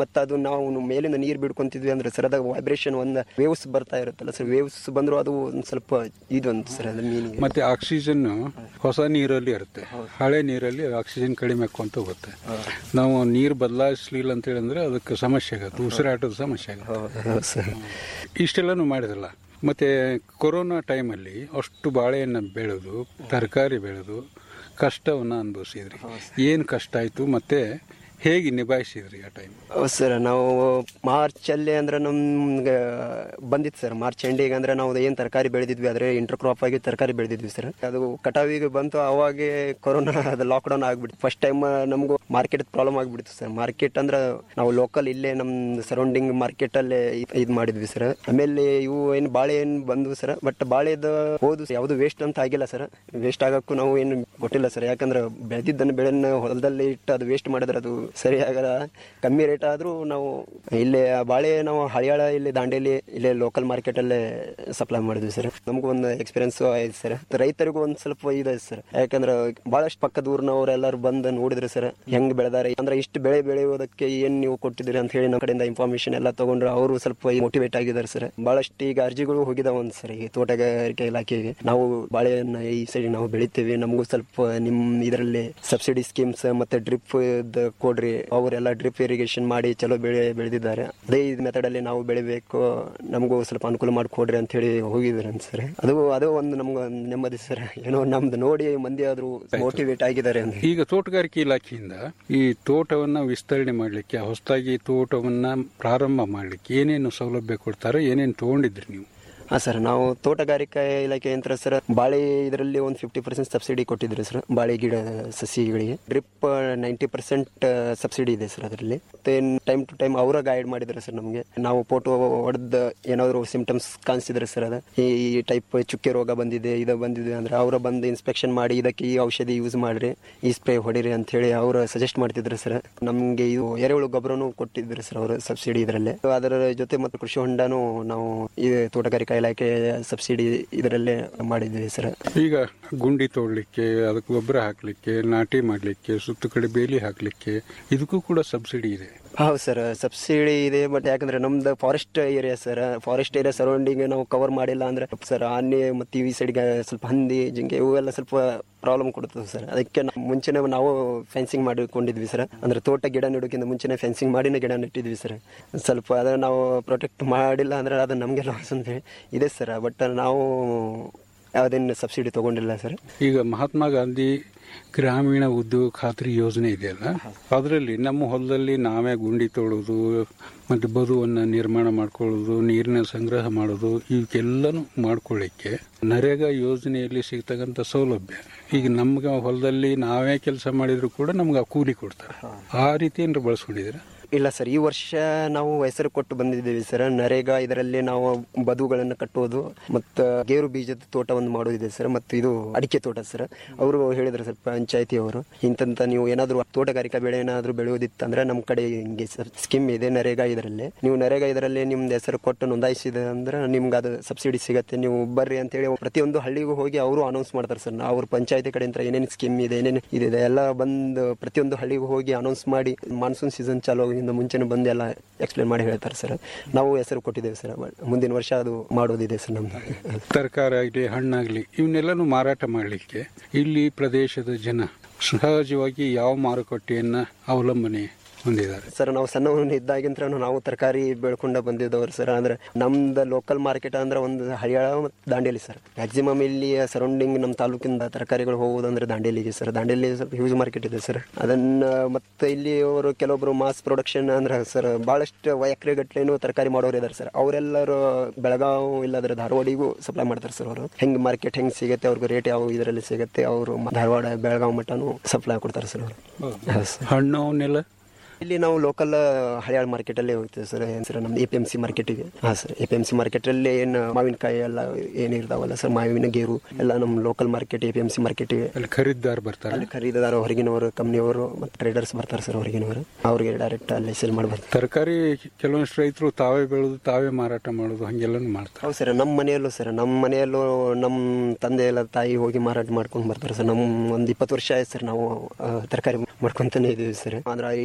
ಮತ್ತು ಅದು ನಾವು ಮೇಲಿಂದ ನೀರು ಬಿಡ್ಕೊಂತಿದ್ವಿ ಅಂದ್ರೆ ಸರ್ ಅದಾಗ ವೈಬ್ರೇಷನ್ ಒಂದು ವೇವ್ಸ್ ಬರ್ತಾ ಇರುತ್ತಲ್ಲ ಸರ್ ವೇವ್ಸ್ ಬಂದ್ರು ಅದು ಒಂದು ಸ್ವಲ್ಪ ಇದೊಂದು ಸರ್ ಅದು ಮೀನಿಂಗ್ ಮತ್ತೆ ಆಕ್ಸಿಜನ್ ಹೊಸ ನೀರಲ್ಲಿ ಇರುತ್ತೆ ಹಳೆ ನೀರಲ್ಲಿ ಆಕ್ಸಿಜನ್ ಕಡಿಮೆ ಆಕ್ಕೊಂತ ಹೋಗುತ್ತೆ ನಾವು ನೀರು ಬದಲಾಯಿಸ್ಲಿಲ್ಲ ಅಂತ ಹೇಳಿದ್ರೆ ಅದಕ್ಕೆ ಸಮಸ್ಯೆ ಆಗುತ್ತೆ ಉಸಿರಾಟದ ಸಮಸ್ಯೆ ಆಗುತ್ತೆ ಸರ್ ಇಷ್ಟೆಲ್ಲನೂ ಮಾಡಿದಲ್ಲ ಮತ್ತೆ ಕೊರೋನಾ ಟೈಮಲ್ಲಿ ಅಷ್ಟು ಬಾಳೆಯನ್ನು ಬೆಳೆದು ತರಕಾರಿ ಬೆಳೆದು ಕಷ್ಟವನ್ನು ಅನುಭವಿಸಿದ್ರಿ ಏನು ಕಷ್ಟ ಆಯಿತು ಮತ್ತೆ ಹೇಗೆ ನಿಭಾಯಿಸಿದ್ರಿ ಆ ಟೈಮ್ ಹೌದು ಸರ್ ನಾವು ಮಾರ್ಚ್ ಅಲ್ಲಿ ಅಂದ್ರೆ ನಮ್ಗೆ ಬಂದಿತ್ತು ಸರ್ ಮಾರ್ಚ್ ಎಂಡಿಗೆ ಅಂದ್ರೆ ನಾವು ಏನ್ ತರಕಾರಿ ಬೆಳೆದಿದ್ವಿ ಆದ್ರೆ ಇಂಟರ್ ಕ್ರಾಪ್ ಆಗಿ ತರಕಾರಿ ಬೆಳೆದಿದ್ವಿ ಸರ್ ಅದು ಕಟಾವಿಗೆ ಬಂತು ಅವಾಗೆ ಕೊರೋನಾ ಅದು ಲಾಕ್ ಡೌನ್ ಆಗ್ಬಿಡ್ತು ಫಸ್ಟ್ ಟೈಮ್ ನಮಗೂ ಮಾರ್ಕೆಟ್ ಪ್ರಾಬ್ಲಮ್ ಆಗ್ಬಿಡ್ತು ಸರ್ ಮಾರ್ಕೆಟ್ ಅಂದ್ರೆ ನಾವು ಲೋಕಲ್ ಇಲ್ಲೇ ನಮ್ ಸರೌಂಡಿಂಗ್ ಮಾರ್ಕೆಟ್ ಅಲ್ಲೇ ಇದು ಮಾಡಿದ್ವಿ ಸರ್ ಆಮೇಲೆ ಇವು ಏನು ಬಾಳೆ ಏನ್ ಬಂದ್ವು ಸರ್ ಬಟ್ ಬಾಳೆದ ಹೋದು ಯಾವುದು ವೇಸ್ಟ್ ಅಂತ ಆಗಿಲ್ಲ ಸರ್ ವೇಸ್ಟ್ ಆಗಕ್ಕೂ ನಾವು ಏನು ಕೊಟ್ಟಿಲ್ಲ ಸರ್ ಯಾಕಂದ್ರೆ ಬೆಳೆದಿದ್ದನ್ನು ಬೆಳೆನ ಹೊಲದಲ್ಲಿ ಇಟ್ಟು ಅದು ವೇಸ್ಟ್ ಮಾಡಿದ್ರೆ ಅದು ಸರಿ ಆಗಲ್ಲ ಕಮ್ಮಿ ರೇಟ್ ಆದ್ರೂ ನಾವು ಇಲ್ಲಿ ಆ ಬಾಳೆ ನಾವು ಹಳಿಯಾಳ ಇಲ್ಲಿ ದಾಂಡೇಲಿ ಇಲ್ಲೇ ಲೋಕಲ್ ಮಾರ್ಕೆಟ್ ಅಲ್ಲೇ ಸಪ್ಲೈ ಮಾಡಿದ್ವಿ ಸರ್ ನಮಗೂ ಒಂದು ಎಕ್ಸ್ಪೀರಿಯನ್ಸ್ ಆಯ್ತು ಸರ್ ರೈತರಿಗೂ ಒಂದ್ ಸ್ವಲ್ಪ ಇದೆ ಸರ್ ಯಾಕಂದ್ರೆ ಬಹಳಷ್ಟು ಪಕ್ಕದ ಊರಿನವರೆಲ್ಲರೂ ಬಂದು ನೋಡಿದ್ರು ಸರ್ ಹೆಂಗ್ ಬೆಳೆದಾರೆ ಅಂದ್ರೆ ಇಷ್ಟು ಬೆಳೆ ಬೆಳೆಯೋದಕ್ಕೆ ಏನ್ ನೀವು ಕೊಟ್ಟಿದ್ದೀರಿ ಅಂತ ಹೇಳಿ ನಮ್ಮ ಕಡೆಯಿಂದ ಇನ್ಫಾರ್ಮೇಶನ್ ಎಲ್ಲ ತಗೊಂಡ್ರೆ ಅವರು ಸ್ವಲ್ಪ ಮೋಟಿವೇಟ್ ಆಗಿದ್ದಾರೆ ಸರ್ ಬಹಳಷ್ಟು ಈಗ ಅರ್ಜಿಗಳು ಹೋಗಿದಾವ ಒಂದು ಸರ್ ಈ ತೋಟಗಾರಿಕೆ ಇಲಾಖೆಗೆ ನಾವು ಬಾಳೆಹಣ್ಣು ಈ ಸೈಡ್ ನಾವು ಬೆಳಿತೀವಿ ನಮಗೂ ಸ್ವಲ್ಪ ನಿಮ್ ಇದರಲ್ಲಿ ಸಬ್ಸಿಡಿ ಸ್ಕೀಮ್ಸ್ ಮತ್ತೆ ಡ್ರಿಪ್ ಕೊಡ್ರಿ ಅವರೆಲ್ಲ ಡ್ರಿಪ್ ಇರಿಗೇಷನ್ ಮಾಡಿ ಚಲೋ ಬೆಳೆ ಬೆಳೆದಿದ್ದಾರೆ ಅದೇ ಈ ಮೆಥಡ್ ಅಲ್ಲಿ ನಾವು ಬೆಳಿಬೇಕು ನಮಗೂ ಸ್ವಲ್ಪ ಅನುಕೂಲ ಮಾಡಿಕೊಡ್ರಿ ಅಂತ ಹೇಳಿ ಹೋಗಿದ್ದಾರೆ ಸರ್ ಅದು ಅದು ಒಂದು ನಮ್ಗೆ ಒಂದು ನೆಮ್ಮದಿ ಸರ್ ಏನೋ ನಮ್ದು ನೋಡಿ ಮಂದಿ ಆದ್ರೂ ಮೋಟಿವೇಟ್ ಆಗಿದ್ದಾರೆ ಅಂತ ಈಗ ತೋಟಗಾರಿಕೆ ಇಲಾಖೆಯಿಂದ ಈ ತೋಟವನ್ನ ವಿಸ್ತರಣೆ ಮಾಡಲಿಕ್ಕೆ ಹೊಸದಾಗಿ ತೋಟವನ್ನ ಪ್ರಾರಂಭ ಮಾಡಲಿಕ್ಕೆ ಏನೇನು ಸೌಲಭ್ಯ ಕೊಡ್ತಾರೆ ಏನೇನು ತಗೊಂಡಿದ್ರಿ ನೀವು ಹಾ ಸರ್ ನಾವು ತೋಟಗಾರಿಕಾ ಇಲಾಖೆ ಯಂತ್ರ ಸರ್ ಬಾಳೆ ಇದರಲ್ಲಿ ಒಂದು ಫಿಫ್ಟಿ ಪರ್ಸೆಂಟ್ ಸಬ್ಸಿಡಿ ಕೊಟ್ಟಿದ್ರು ಸರ್ ಬಾಳೆ ಗಿಡ ಸಸಿಗಳಿಗೆ ಡ್ರಿಪ್ ನೈಂಟಿ ಪರ್ಸೆಂಟ್ ಸಬ್ಸಿಡಿ ಇದೆ ಸರ್ ಅದರಲ್ಲಿ ಮತ್ತೆ ಟೈಮ್ ಟು ಟೈಮ್ ಅವರ ಗೈಡ್ ಮಾಡಿದ್ದಾರೆ ಸರ್ ನಮಗೆ ನಾವು ಫೋಟೋ ಹೊಡೆದ ಏನಾದ್ರು ಸಿಂಪ್ಟಮ್ಸ್ ಕಾಣಿಸಿದ್ರೆ ಸರ್ ಅದ ಈ ಟೈಪ್ ಚುಕ್ಕೆ ರೋಗ ಬಂದಿದೆ ಇದು ಬಂದಿದೆ ಅಂದ್ರೆ ಅವರ ಬಂದು ಇನ್ಸ್ಪೆಕ್ಷನ್ ಮಾಡಿ ಇದಕ್ಕೆ ಈ ಔಷಧಿ ಯೂಸ್ ಮಾಡ್ರಿ ಈ ಸ್ಪ್ರೇ ಹೊಡಿರಿ ಅಂತ ಹೇಳಿ ಅವರು ಸಜೆಸ್ಟ್ ಮಾಡ್ತಿದ್ರು ಸರ್ ನಮಗೆ ಇದು ಎರೆಹುಳು ಗೊಬ್ಬರನು ಕೊಟ್ಟಿದ್ರು ಸರ್ ಅವರು ಸಬ್ಸಿಡಿ ಇದರಲ್ಲೇ ಅದರ ಜೊತೆ ಮತ್ತು ಕೃಷಿ ಹೊಂಡನು ನಾವು ಈ ತೋಟಗಾರಿಕಾ ಇಲಾಖೆ ಸಬ್ಸಿಡಿ ಇದರಲ್ಲೇ ಮಾಡಿದ್ವಿ ಸರ್ ಈಗ ಗುಂಡಿ ತೋಡ್ಲಿಕ್ಕೆ ಅದಕ್ಕೆ ಗೊಬ್ಬರ ಹಾಕ್ಲಿಕ್ಕೆ ನಾಟಿ ಮಾಡ್ಲಿಕ್ಕೆ ಸುತ್ತ ಕಡೆ ಬೇಲಿ ಹಾಕ್ಲಿಕ್ಕೆ ಇದಕ್ಕೂ ಕೂಡ ಸಬ್ಸಿಡಿ ಇದೆ ಹೌದು ಸರ್ ಸಬ್ಸಿಡಿ ಇದೆ ಬಟ್ ಯಾಕಂದ್ರೆ ನಮ್ದು forest area sir forest area surrounding ನಾವು ಕವರ್ ಮಾಡಿಲ್ಲ ಅಂದ್ರೆ ಸರ್ ಆನೆ ಮತ್ತೆ ಈ ಸೈಡ್ಗೆ ಸ್ವಲ್ಪ ಹಂದಿ ಜಿಂಕೆ ಇವೆಲ್ಲ ಸ್ವಲ್ಪ ಪ್ರಾಬ್ಲಮ್ ಕೊಡುತ್ತದೆ ಸರ್ ಅದಕ್ಕೆ ನಾವು ಮುಂಚೆನೆ ನಾವು ಫೆನ್ಸಿಂಗ್ ಮಾಡಿಕೊಂಡಿದ್ವಿ ಸರ್ ಅಂದ್ರೆ ತೋಟ ಗಿಡ ನೆಡೋಕ್ಕಿಂತ ಮುಂಚೆನೆ ಫೆನ್ಸಿಂಗ್ ಮಾಡಿನೇ ಗಿಡ ನೆಟ್ಟಿದ್ವಿ ಸರ್ ಸ್ವಲ್ಪ ಅದನ್ನ ನಾವು ಪ್ರೊಟೆಕ್ಟ್ ಮಾಡಿಲ್ಲ ಅಂದ್ರೆ ಅದು ನಮಗೆ ಲಾಸ್ ಅಂತ ಹೇಳಿ ಇದೆ ಸರ್ ಬಟ್ ನಾವು ಯಾವುದೇನು ಸಬ್ಸಿಡಿ ತಗೊಂಡಿಲ್ಲ ಸರ್ ಈಗ ಮಹಾತ್ಮ ಗಾಂಧಿ ಗ್ರಾಮೀಣ ಉದ್ಯೋಗ ಖಾತ್ರಿ ಯೋಜನೆ ಇದೆಯಲ್ಲ ಅದರಲ್ಲಿ ನಮ್ಮ ಹೊಲದಲ್ಲಿ ನಾವೇ ಗುಂಡಿ ತೋಡೋದು ಮತ್ತು ಬದುವನ್ನು ನಿರ್ಮಾಣ ಮಾಡ್ಕೊಳ್ಳೋದು ನೀರಿನ ಸಂಗ್ರಹ ಮಾಡೋದು ಇವಕ್ಕೆಲ್ಲನೂ ಮಾಡ್ಕೊಳ್ಳಿಕ್ಕೆ ನರೇಗಾ ಯೋಜನೆಯಲ್ಲಿ ಸಿಗ್ತಕ್ಕಂಥ ಸೌಲಭ್ಯ ಈಗ ನಮ್ಗೆ ಹೊಲದಲ್ಲಿ ನಾವೇ ಕೆಲಸ ಮಾಡಿದ್ರು ಕೂಡ ನಮ್ಗೆ ಆ ಕೂಲಿ ಕೊಡ್ತಾರೆ ಆ ರೀತಿ ಏನಾರು ಬಳಸ್ಕೊಂಡಿದ್ದೀರಾ ಇಲ್ಲ ಸರ್ ಈ ವರ್ಷ ನಾವು ಹೆಸರು ಕೊಟ್ಟು ಬಂದಿದ್ದೀವಿ ಸರ್ ನರೇಗಾ ಇದರಲ್ಲಿ ನಾವು ಬದುಗಳನ್ನು ಕಟ್ಟುವುದು ಮತ್ತು ಗೇರು ಬೀಜದ ತೋಟವನ್ನು ಮಾಡೋದಿದೆ ಸರ್ ಮತ್ತು ಇದು ಅಡಿಕೆ ತೋಟ ಸರ್ ಅವರು ಹೇಳಿದ್ರು ಸರ್ ಪಂಚಾಯತಿ ಅವರು ಇಂತಂತ ನೀವು ಏನಾದರೂ ತೋಟಗಾರಿಕಾ ಬೆಳೆ ಏನಾದರೂ ಬೆಳೆಯೋದಿತ್ತಂದ್ರೆ ನಮ್ಮ ಕಡೆ ಹಿಂಗೆ ಸರ್ ಸ್ಕೀಮ್ ಇದೆ ನರೇಗಾ ಇದರಲ್ಲಿ ನೀವು ನರೇಗಾ ಇದರಲ್ಲಿ ನಿಮ್ದು ಹೆಸರು ಕೊಟ್ಟು ನೋಂದಾಯಿಸಿದೆ ಅಂದ್ರೆ ನಿಮ್ಗೆ ಅದು ಸಬ್ಸಿಡಿ ಸಿಗತ್ತೆ ನೀವು ಬರ್ರಿ ಅಂತೇಳಿ ಪ್ರತಿಯೊಂದು ಹಳ್ಳಿಗೂ ಹೋಗಿ ಅವರು ಅನೌನ್ಸ್ ಮಾಡ್ತಾರೆ ಸರ್ ಅವ್ರ ಪಂಚಾಯತಿ ಕಡೆಯಿಂದ ಏನೇನು ಸ್ಕೀಮ್ ಇದೆ ಏನೇನು ಇದೆ ಎಲ್ಲ ಬಂದು ಪ್ರತಿಯೊಂದು ಹಳ್ಳಿಗೂ ಹೋಗಿ ಅನೌನ್ಸ್ ಮಾಡಿ ಮಾನ್ಸೂನ್ ಸೀಸನ್ ಚಾಲು ಆಗೋದ್ರಿಂದ ಮುಂಚೆನೆ ಬಂದು ಎಲ್ಲ ಎಕ್ಸ್ಪ್ಲೇನ್ ಮಾಡಿ ಹೇಳ್ತಾರೆ ಸರ್ ನಾವು ಹೆಸರು ಕೊಟ್ಟಿದ್ದೇವೆ ಸರ್ ಮುಂದಿನ ವರ್ಷ ಅದು ಮಾಡೋದಿದೆ ಸರ್ ನಮ್ದು ತರಕಾರಿ ಆಗಲಿ ಹಣ್ಣಾಗಲಿ ಇವನ್ನೆಲ್ಲನೂ ಮಾರಾಟ ಮಾಡಲಿಕ್ಕೆ ಇಲ್ಲಿ ಪ್ರದೇಶದ ಜನ ಸಹಜವಾಗಿ ಯಾವ ಮಾರುಕಟ್ಟೆಯನ್ನ ಅವಲಂಬನೆ ಹೊಂದಿದ್ದಾರೆ ಸರ್ ನಾವು ಸಣ್ಣವನ್ನ ಇದ್ದಾಗಿಂತ್ರ ನಾವು ತರಕಾರಿ ಬೆಳ್ಕೊಂಡ ಬಂದಿದ್ದವ್ರು ಸರ್ ಅಂದ್ರೆ ನಮ್ದು ಲೋಕಲ್ ಮಾರ್ಕೆಟ್ ಅಂದ್ರೆ ಒಂದು ಹಳಿಯಾಳ ಮತ್ತು ದಾಂಡೇಲಿ ಸರ್ ಮ್ಯಾಕ್ಸಿಮಮ್ ಇಲ್ಲಿ ಸರೌಂಡಿಂಗ್ ನಮ್ಮ ತಾಲೂಕಿಂದ ತರಕಾರಿಗಳು ಹೋಗೋದಂದ್ರೆ ದಾಂಡೇಲಿಗೆ ಸರ್ ದಾಂಡೇಲಿ ಸ್ವಲ್ಪ ಹ್ಯೂಜ್ ಮಾರ್ಕೆಟ್ ಇದೆ ಸರ್ ಅದನ್ನ ಮತ್ತೆ ಇಲ್ಲಿ ಅವರು ಕೆಲವೊಬ್ರು ಮಾಸ್ ಪ್ರೊಡಕ್ಷನ್ ಅಂದ್ರೆ ಸರ್ ಬಹಳಷ್ಟು ಎಕರೆ ಗಟ್ಲೆನೂ ತರಕಾರಿ ಮಾಡೋರು ಇದಾರೆ ಸರ್ ಅವರೆಲ್ಲರೂ ಬೆಳಗಾವ್ ಇಲ್ಲಾದ್ರೆ ಧಾರವಾಡಿಗೂ ಸಪ್ಲೈ ಮಾಡ್ತಾರೆ ಸರ್ ಅವರು ಹೆಂಗ್ ಮಾರ್ಕೆಟ್ ಹೆಂಗ್ ಸಿಗುತ್ತೆ ಅವ್ರಿಗೆ ರೇಟ್ ಯಾವ ಇದರಲ್ಲಿ ಸಿಗುತ್ತೆ ಅವರು ಧಾರವಾಡ ಬೆಳಗಾವ್ ಮಟ್ಟನು ಸಪ್ಲೈ ಕೊಡ್ತಾರೆ ಸರ್ ಅವರು ಹೌದು ಸರ್ ಹಣ್ಣು ಅವನ್ನೆಲ್ಲ ಇಲ್ಲಿ ನಾವು ಲೋಕಲ್ ಹಳಿಯಾಳ ಮಾರ್ಕೆಟ್ ಅಲ್ಲೇ ಹೋಗ್ತೀವಿ ಸರ್ ಏನ್ ಸರ್ ನಮ್ದು ಎ ಪಿ ಎಂ ಸಿ ಮಾರ್ಕೆಟಿಗೆ ಹಾ sir A P M C market ಅಲ್ಲಿ ಏನು ಮಾವಿನಕಾಯಿ ಎಲ್ಲ ಏನಿರ್ತಾವಲ್ಲ ಸರ್ ಮಾವಿನ ಗೇರು ಎಲ್ಲ ನಮ್ಮ local market A P M C ಮಾರ್ಕೆಟಿಗೆ ಅಲ್ಲಿ ಖರೀದಿದಾರ ಬರ್ತಾರೆ ಅಲ್ಲಿ ಖರೀದಿದಾರ ಹೊರಗಿನವರು ಕಂಪ್ನಿಯವರು ಮತ್ತು ಟ್ರೇಡರ್ಸ್ ಬರ್ತಾರೆ ಸರ್ ಹೊರಗಿನವರು ಅವ್ರಿಗೆ ಡೈರೆಕ್ಟ್ ಅಲ್ಲಿ ಸೇಲ್ ಮಾಡಿ ಬರ್ತಾರೆ ತರಕಾರಿ ಕೆಲವೊಂದಿಷ್ಟು ರೈತರು ತಾವೇ ಬೆಳೆದು ತಾವೇ ಮಾರಾಟ ಮಾಡೋದು ಹಂಗೆಲ್ಲನೂ ಮಾಡ್ತಾರೆ ಹೌದು ಸರ್ ನಮ್ಮ ಮನೆಯಲ್ಲೂ ಸರ್ ನಮ್ಮ ಮನೆಯಲ್ಲೂ ನಮ್ಮ ತಂದೆ ಎಲ್ಲ ತಾಯಿ ಹೋಗಿ ಮಾರಾಟ ಮಾಡ್ಕೊಂಡು ಬರ್ತಾರೆ ಸರ್ ನಮ್ಮ ಒಂದು ಇಪ್ಪತ್ತು ವರ್ಷ ಆಯ್ತು ಸರ್ ನಾವು ಆ, ತರಕಾರಿ ಮಾಡ್ಕೊಂತಾನೆ ಇದೀವಿ ಸರ್ ಅಂದ್ರೆ ಇಲ್ಲಿ